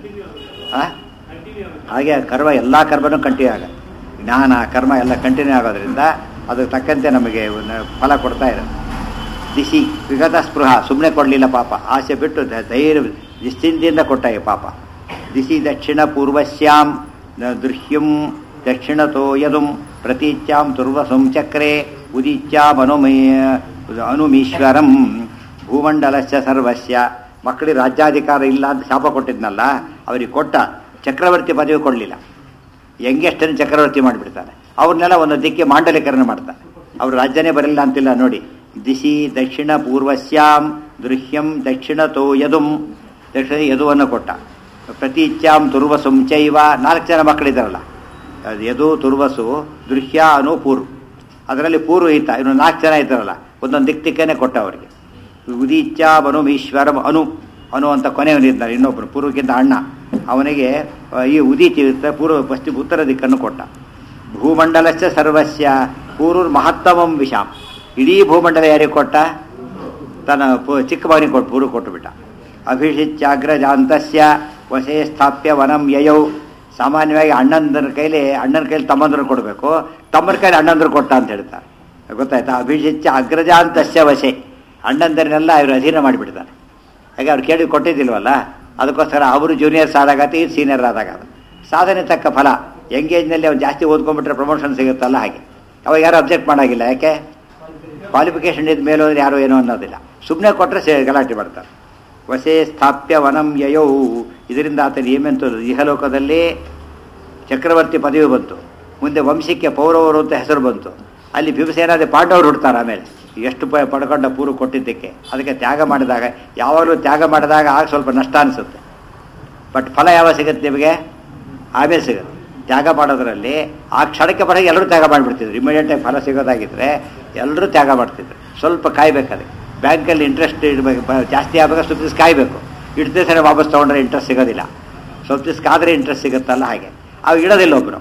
ಆ? ಹಾಗೆ ಕರ್ಮ ಎಲ್ಲ ಕರ್ಮನೂ ಕಂಟಿನ್ಯೂ ಆಗುತ್ತೆ ಜ್ಞಾನ ಕರ್ಮ ಎಲ್ಲ ಕಂಟಿನ್ಯೂ ಆಗೋದ್ರಿಂದ ಅದಕ್ಕೆ ತಕ್ಕಂತೆ ನಮಗೆ ಒಂದು ಫಲ ಕೊಡ್ತಾ ಇರೋದು ದಿಶಿ ವಿಗತ ಸ್ಪೃಹ ಸುಮ್ಮನೆ ಕೊಡಲಿಲ್ಲ ಪಾಪ ಆಸೆ ಬಿಟ್ಟು ಧ- ಧೈರ್ಯ ನಿಶ್ಚಿಂತೆಯಿಂದ ಕೊಟ್ಟಾಗೆ ಪಾಪ ದಿಶಿ ದಕ್ಷಿಣ ಪೂರ್ವಶ್ಯಾಂ ನ- ದೃಶ್ಯಂ ದಕ್ಷಿಣತೋ ಯದುಂ ಪ್ರತೀಚ್ಯಾಂ ತುರ್ವಸಂ ಚಕ್ರೆ ಉದಿಚ್ಯಾಂ ಅನುಮೇ ಅನುಮೀಶ್ವರಂ ಭೂಮಂಡಲಸ್ಯ ಸರ್ವಸ್ಯ ಮಕ್ಕಳಿಗೆ ರಾಜ್ಯಾಧಿಕಾರ ಇಲ್ಲ ಅಂತ ಶಾಪ ಕೊಟ್ಟಿದ್ನಲ್ಲ ಅವರಿಗೆ ಕೊಟ್ಟ ಚಕ್ರವರ್ತಿ ಪದವಿ ಕೊಡಲಿಲ್ಲ ಯಂಗೆಸ್ಟನ್ನು ಚಕ್ರವರ್ತಿ ಮಾಡಿಬಿಡ್ತಾನೆ ಅವ್ರನ್ನೆಲ್ಲ ಒಂದು ದಿಕ್ಕೆ ಮಾಂಡಲಿಕರಣ ಮಾಡ್ತಾನೆ ಅವ್ರು ರಾಜ್ಯನೇ ಬರಲಿಲ್ಲ ಅಂತಿಲ್ಲ ನೋಡಿ ದಿಶಿ ದಕ್ಷಿಣ ಪೂರ್ವಶ್ಯಾಂ ದೃಶ್ಯಂ ದಕ್ಷಿಣತೋ ಯದುಂ ದಕ್ಷಿಣ ಯದುವನ್ನು ಕೊಟ್ಟ ಪ್ರತೀಚ್ಯಾಂ ತುರ್ವಸುಂ ಚೈವ ನಾಲ್ಕು ಜನ ಮಕ್ಕಳಿದ್ದಾರಲ್ಲ ಅದು ಯದು ತುರ್ವಸು ದೃಶ್ಯ ಅನು ಪೂರ್ವ ಅದರಲ್ಲಿ ಪೂರ್ವ ಈತ ಇನ್ನು ನಾಲ್ಕು ಜನ ಇದ್ದಾರಲ್ಲ ಒಂದೊಂದು ದಿಕ್ ದಿಕ್ಕೇನೆ ಕೊಟ್ಟ ಅವರಿಗೆ ಉದೀಚ್ಯಾ ಬನು ಈಶ್ವರಂ ಅನು ಅನು ಅಂತ ಕೊನೆಯವನಿದ್ದಾನೆ ಇನ್ನೊಬ್ಬರು ಪೂರ್ವಕ್ಕಿಂತ ಅಣ್ಣ ಅವನಿಗೆ ಆ, ಈ ಉದೀಚಿ ಪೂರ್ವ ಪಶ್ಚಿಮ ಉತ್ತರ ದಿಕ್ಕನ್ನು ಕೊಟ್ಟ ಭೂಮಂಡಲಸ್ಯ ಸರ್ವಸ್ಯ ಪೂರ್ವ ಮಹತ್ತಮಂ ವಿಷಾಂ ಇಡೀ ಭೂಮಂಡಲ ಯಾರಿಗೆ ಕೊಟ್ಟ ತನ್ನ ಪು- ಚಿಕ್ಕ ಮಗನಿಗೆ ಕೊಟ್ಟು ಪೂರ್ವ ಕೊಟ್ಟು ಬಿಟ್ಟ ಅಭಿಷಿಚ್ಯಾಗ್ರಜಾಂತಸ್ಯ ವಶೇ ಸ್ಥಾಪ್ಯ ವನಂ ಯಯೌ ಸಾಮಾನ್ಯವಾಗಿ ಅಣ್ಣಂದರ ಕೈಲಿ ಅಣ್ಣನ ಕೈಲಿ ತಮ್ಮಂದ್ರ ಕೊಡಬೇಕು ತಮ್ಮನ ಕೈಲಿ ಅಣ್ಣಂದ್ರ ಕೊಟ್ಟ ಅಂತ ಹೇಳ್ತಾರೆ ಗೊತ್ತಾಯ್ತಾ ಅಭಿಷಿಚ್ಯ ಅಗ್ರಜಾಂತಸ್ಯ ವಶೆ ಅಣ್ಣಂದರನ್ನೆಲ್ಲ ಇವರು ಅಧೀನ ಮಾಡಿಬಿಡ್ತಾನೆ ಹಾಗೆ ಅವ್ರು ಕೇಳಿ ಕೊಟ್ಟಿದ್ದಿಲ್ವಲ್ಲ ಅದಕ್ಕೋಸ್ಕರ ಅವರು ಜೂನಿಯರ್ಸ್ ಆದಾಗ ಈ ಸೀನಿಯರ್ ಆದಾಗ ಸಾಧನೆ ತಕ್ಕ ಫಲ ಎಂಗೇಜ್ನಲ್ಲಿ ಅವ್ನು ಜಾಸ್ತಿ ಓದ್ಕೊಂಡ್ಬಿಟ್ರೆ ಪ್ರಮೋಷನ್ ಸಿಗುತ್ತಲ್ಲ ಹಾಗೆ ಅವಾಗ ಯಾರು ಅಬ್ಜೆಕ್ಟ್ ಮಾಡೋಂಗಿಲ್ಲ ಯಾಕೆ ಕ್ವಾಲಿಫಿಕೇಶನ್ ಇದ್ದ ಮೇಲೆ ಹೋದ್ರೆ ಯಾರು ಏನೋ ಅನ್ನೋದಿಲ್ಲ ಸುಮ್ಮನೆ ಕೊಟ್ಟರೆ ಸೇ ಗಲಾಟೆ ಮಾಡ್ತಾರೆ ವಸೇ ಸ್ಥಾಪ್ಯ ವನಂ ಯಯೌ ಇದರಿಂದ ಆತನ ಏಮೆಂತು ಇಹಲೋಕದಲ್ಲಿ ಚಕ್ರವರ್ತಿ ಪದವಿ ಬಂತು ಮುಂದೆ ವಂಶಕ್ಕೆ ಪೌರವರು ಅಂತ ಹೆಸರು ಬಂತು ಅಲ್ಲಿ ಭೀಮಸೇನಾದಿ ಪಾಂಡವರು ಹುಡ್ತಾರೆ ಆಮೇಲೆ ಎಷ್ಟು ಪ ಪಡ್ಕೊಂಡ ಪೂರ್ವ ಕೊಟ್ಟಿದ್ದಕ್ಕೆ ಅದಕ್ಕೆ ತ್ಯಾಗ ಮಾಡಿದಾಗ ಯಾವಾಗಲೂ ತ್ಯಾಗ ಮಾಡಿದಾಗ ಆಗ ಸ್ವಲ್ಪ ನಷ್ಟ ಅನಿಸುತ್ತೆ ಬಟ್ ಫಲ ಯಾವಾಗ ಸಿಗುತ್ತೆ ನಿಮಗೆ ಆಮೇಲೆ ಸಿಗುತ್ತೆ ತ್ಯಾಗ ಮಾಡೋದ್ರಲ್ಲಿ ಆ ಕ್ಷಣಕ್ಕೆ ಬರೋಕೆ ಎಲ್ಲರೂ ತ್ಯಾಗ ಮಾಡಿಬಿಡ್ತಿದ್ರು ಇಮಿಡಿಯೇಟಾಗಿ ಫಲ ಸಿಗೋದಾಗಿದ್ದರೆ ಎಲ್ಲರೂ ತ್ಯಾಗ ಮಾಡ್ತಿದ್ರು ಸ್ವಲ್ಪ ಕಾಯ್ಬೇಕು ಬ್ಯಾಂಕಲ್ಲಿ ಇಂಟ್ರೆಸ್ಟ್ ಇಡಬೇಕು ಬ- ಜಾಸ್ತಿ ಆಗಬೇಕು ಸ್ವಲ್ಪ ದಿವಸ ಕಾಯಬೇಕು ಇಡ್ದೇ ಸರಿ ವಾಪಸ್ ತೊಗೊಂಡ್ರೆ ಇಂಟ್ರೆಸ್ಟ್ ಸಿಗೋದಿಲ್ಲ ಸ್ವಲ್ಪ ದಿವಸ ಕಾದ್ರೆ ಇಂಟ್ರೆಸ್ಟ್ ಸಿಗುತ್ತಲ್ಲ ಹಾಗೆ ಅವು ಇಡೋದಿಲ್ಲ ಒಬ್ಬರು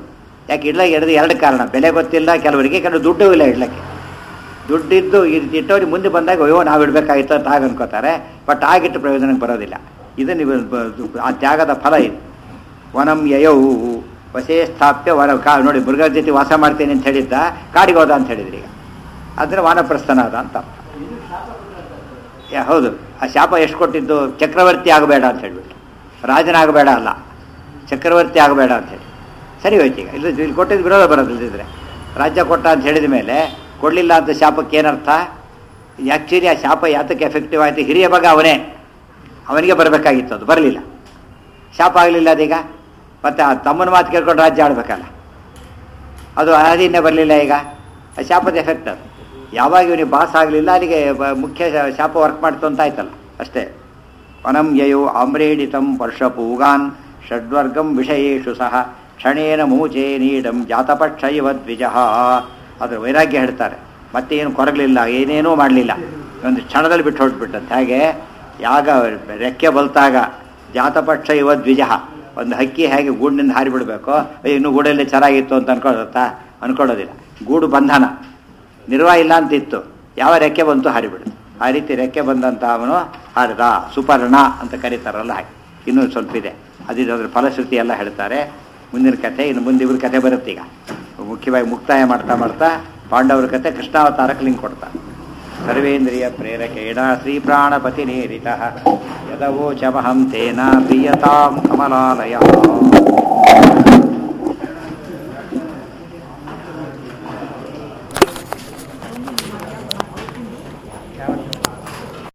ಯಾಕೆ ಇಡ್ಲಾಗ ಹಿಡಿದು ಎರಡು ಕಾರಣ ಬೆಲೆ ಗೊತ್ತಿಲ್ಲ ಕೆಲವರಿಗೆ ಕೆಲವು ದುಡ್ಡು ಇಲ್ಲ ಇಡ್ಲಕ್ಕೆ ದುಡ್ಡಿದ್ದು ಇದ್- ಇಟ್ಟವ್ರಿಗೆ ಮುಂದೆ ಬಂದಾಗ ಅಯ್ಯೋ ನಾವು ಇಡಬೇಕಾಗಿತ್ತು ಅಂತ ಆಗ ಅನ್ಕೋತಾರೆ ಬಟ್ ಆಗಿಟ್ಟು ಪ್ರಯೋಜನಕ್ಕೆ ಬರೋದಿಲ್ಲ ಇದು ನೀವು ಬ- ಆ ತ್ಯಾಗದ ಫಲ ಇದು ವನಂ ಯಯೌ ವಸೇ ಸ್ಥಾಪ್ಯ ವನ ಕಾ ನೋಡಿ ಮೃಗದ ಜೊತೆ ವಾಸ ಮಾಡ್ತೇನೆ ಅಂತ ಹೇಳಿದ್ದ ಕಾಡಿಗೆ ಹೋದ ಅಂತ ಹೇಳಿದ್ರಿ ಈಗ ಆದರೆ ವಾನಪ್ರಸ್ಥನಾದ ಅಂತ ಅರ್ಥ. ಯಾ ಹೌದು ಆ ಶಾಪ ಎಷ್ಟು ಕೊಟ್ಟಿದ್ದು ಚಕ್ರವರ್ತಿ ಆಗಬೇಡ ಅಂತ ಹೇಳ್ಬಿಟ್ಟು ರಾಜನಾಗಬೇಡ ಅಲ್ಲ ಚಕ್ರವರ್ತಿ ಆಗಬೇಡ ಅಂತ ಹೇಳಿ ಸರಿ ಹೋಯ್ತು ಈಗ ಇಲ್ಲಿ ಇಲ್ಲಿ ಕೊಟ್ಟಿದ್ದು ವಿರೋಧ ಬರೋದು ಇಲ್ದಿದ್ರೆ ರಾಜ್ಯ ಕೊಟ್ಟ ಅಂತ ಹೇಳಿದ ಮೇಲೆ ಕೊಡಲಿಲ್ಲ ಅಂತ ಶಾಪಕ್ಕೆ ಏನರ್ಥ ಆ್ಯಕ್ಚುಲಿ ಆ ಶಾಪ ಯಾತಕ್ಕೆ ಎಫೆಕ್ಟಿವ್ ಆಯಿತು ಹಿರಿಯ ಭಾಗ ಅವನೇ ಅವನಿಗೆ ಬರಬೇಕಾಗಿತ್ತು ಅದು ಬರಲಿಲ್ಲ ಶಾಪ ಆಗಲಿಲ್ಲ ಅದೀಗ ಮತ್ತೆ ಆ ತಮ್ಮನ ಮಾತು ಕೇಳ್ಕೊಂಡು ರಾಜ್ಯ ಆಡ್ಬೇಕಲ್ಲ ಅದು ಅಧೀನ ಬರಲಿಲ್ಲ ಈಗ ಆ ಶಾಪದ ಎಫೆಕ್ಟ್ ಅದು ಯಾವಾಗ ಇವನಿಗೆ ಬಾಸ್ ಆಗಲಿಲ್ಲ ಅಲ್ಲಿಗೆ ಬ- ಮುಖ್ಯ ಶಾ- ಶಾಪ ವರ್ಕ್ ಮಾಡ್ತು ಅಂತ ಆಯ್ತಲ್ಲ ಅಷ್ಟೇ ವನಂ ಯಯೋ ಆಮ್ರೇಡಿತಂ ವರ್ಷಪೂಗಾನ್ ಷಡ್ವರ್ಗಂ ವಿಷಯೇಷು ಸಹ ಕ್ಷಣೇನ ಮೂಚೆ ನೀಡಂ ಜಾತಪಕ್ಷ ಇವ ದ್ವಿಜಃ ಅದ್ರ ವೈರಾಗ್ಯ ಹೇಳ್ತಾರೆ ಮತ್ತೇನು ಕೊರಗಲಿಲ್ಲ ಏನೇನೂ ಮಾಡಲಿಲ್ಲ ಒಂದು ಕ್ಷಣದಲ್ಲಿ ಬಿಟ್ಟು ಹೊರಟ್ಬಿಟ್ಟಂತೆ ಹಾಗೆ ಯಾಗ ರೆಕ್ಕೆ ಬಲ್ತಾಗ ಜಾತಪಕ್ಷ ಇವ ದ್ವಿಜಃ ಒಂದು ಹಕ್ಕಿ ಹೇಗೆ ಗೂಡಿನಿಂದ ಹಾರಿಬಿಡ್ಬೇಕು ಅಯ್ಯೋ, ಇನ್ನು ಗೂಡಲ್ಲಿ ಚೆನ್ನಾಗಿತ್ತು ಅಂತ ಅನ್ಕೊಳ್ಳುತ್ತಾ ಅನ್ಕೊಳ್ಳೋದಿಲ್ಲ ಗೂಡು ಬಂಧನ ನಿರ್ವಾಹ ಇಲ್ಲ ಅಂತಿತ್ತು ಯಾವ ರೆಕ್ಕೆ ಬಂತು ಹಾರಿಬಿಡು ಆ ರೀತಿ ರೆಕ್ಕೆ ಬಂದಂತ ಅವನು ಹಾರಿದ ಸುಪರ್ಣ ಅಂತ ಕರೀತಾರಲ್ಲ ಹಾಗೆ ಇನ್ನೂ ಸ್ವಲ್ಪ ಇದೆ ಅದಿದ್ದು ಅದ್ರ ಫಲಶ್ರುತಿ ಎಲ್ಲ ಹೇಳ್ತಾರೆ ಮುಂದಿನ ಕಥೆ ಇನ್ನು ಮುಂದೆ ಇವ್ರ ಕಥೆ ಬರುತ್ತೆ ಈಗ ಮುಖ್ಯವಾಗಿ ಮುಕ್ತಾಯ ಮಾಡ್ತಾ ಮಾಡ್ತಾ ಪಾಂಡವರ ಕಥೆ ಕೃಷ್ಣಾವತಾರಕ್ಕೆ ಲಿಂಕ್ ಕೊಡ್ತಾರೆ ಸರ್ವೇಂದ್ರಿಯ ಪ್ರೇರಕೇಣ ಶ್ರೀ ಪ್ರಾಣಪತಿ ನೇರಿತ ಯದವೋಚಮಹಂ ತೇನ ಪ್ರಿಯತಾಂ ಕಮಲಾಲಯ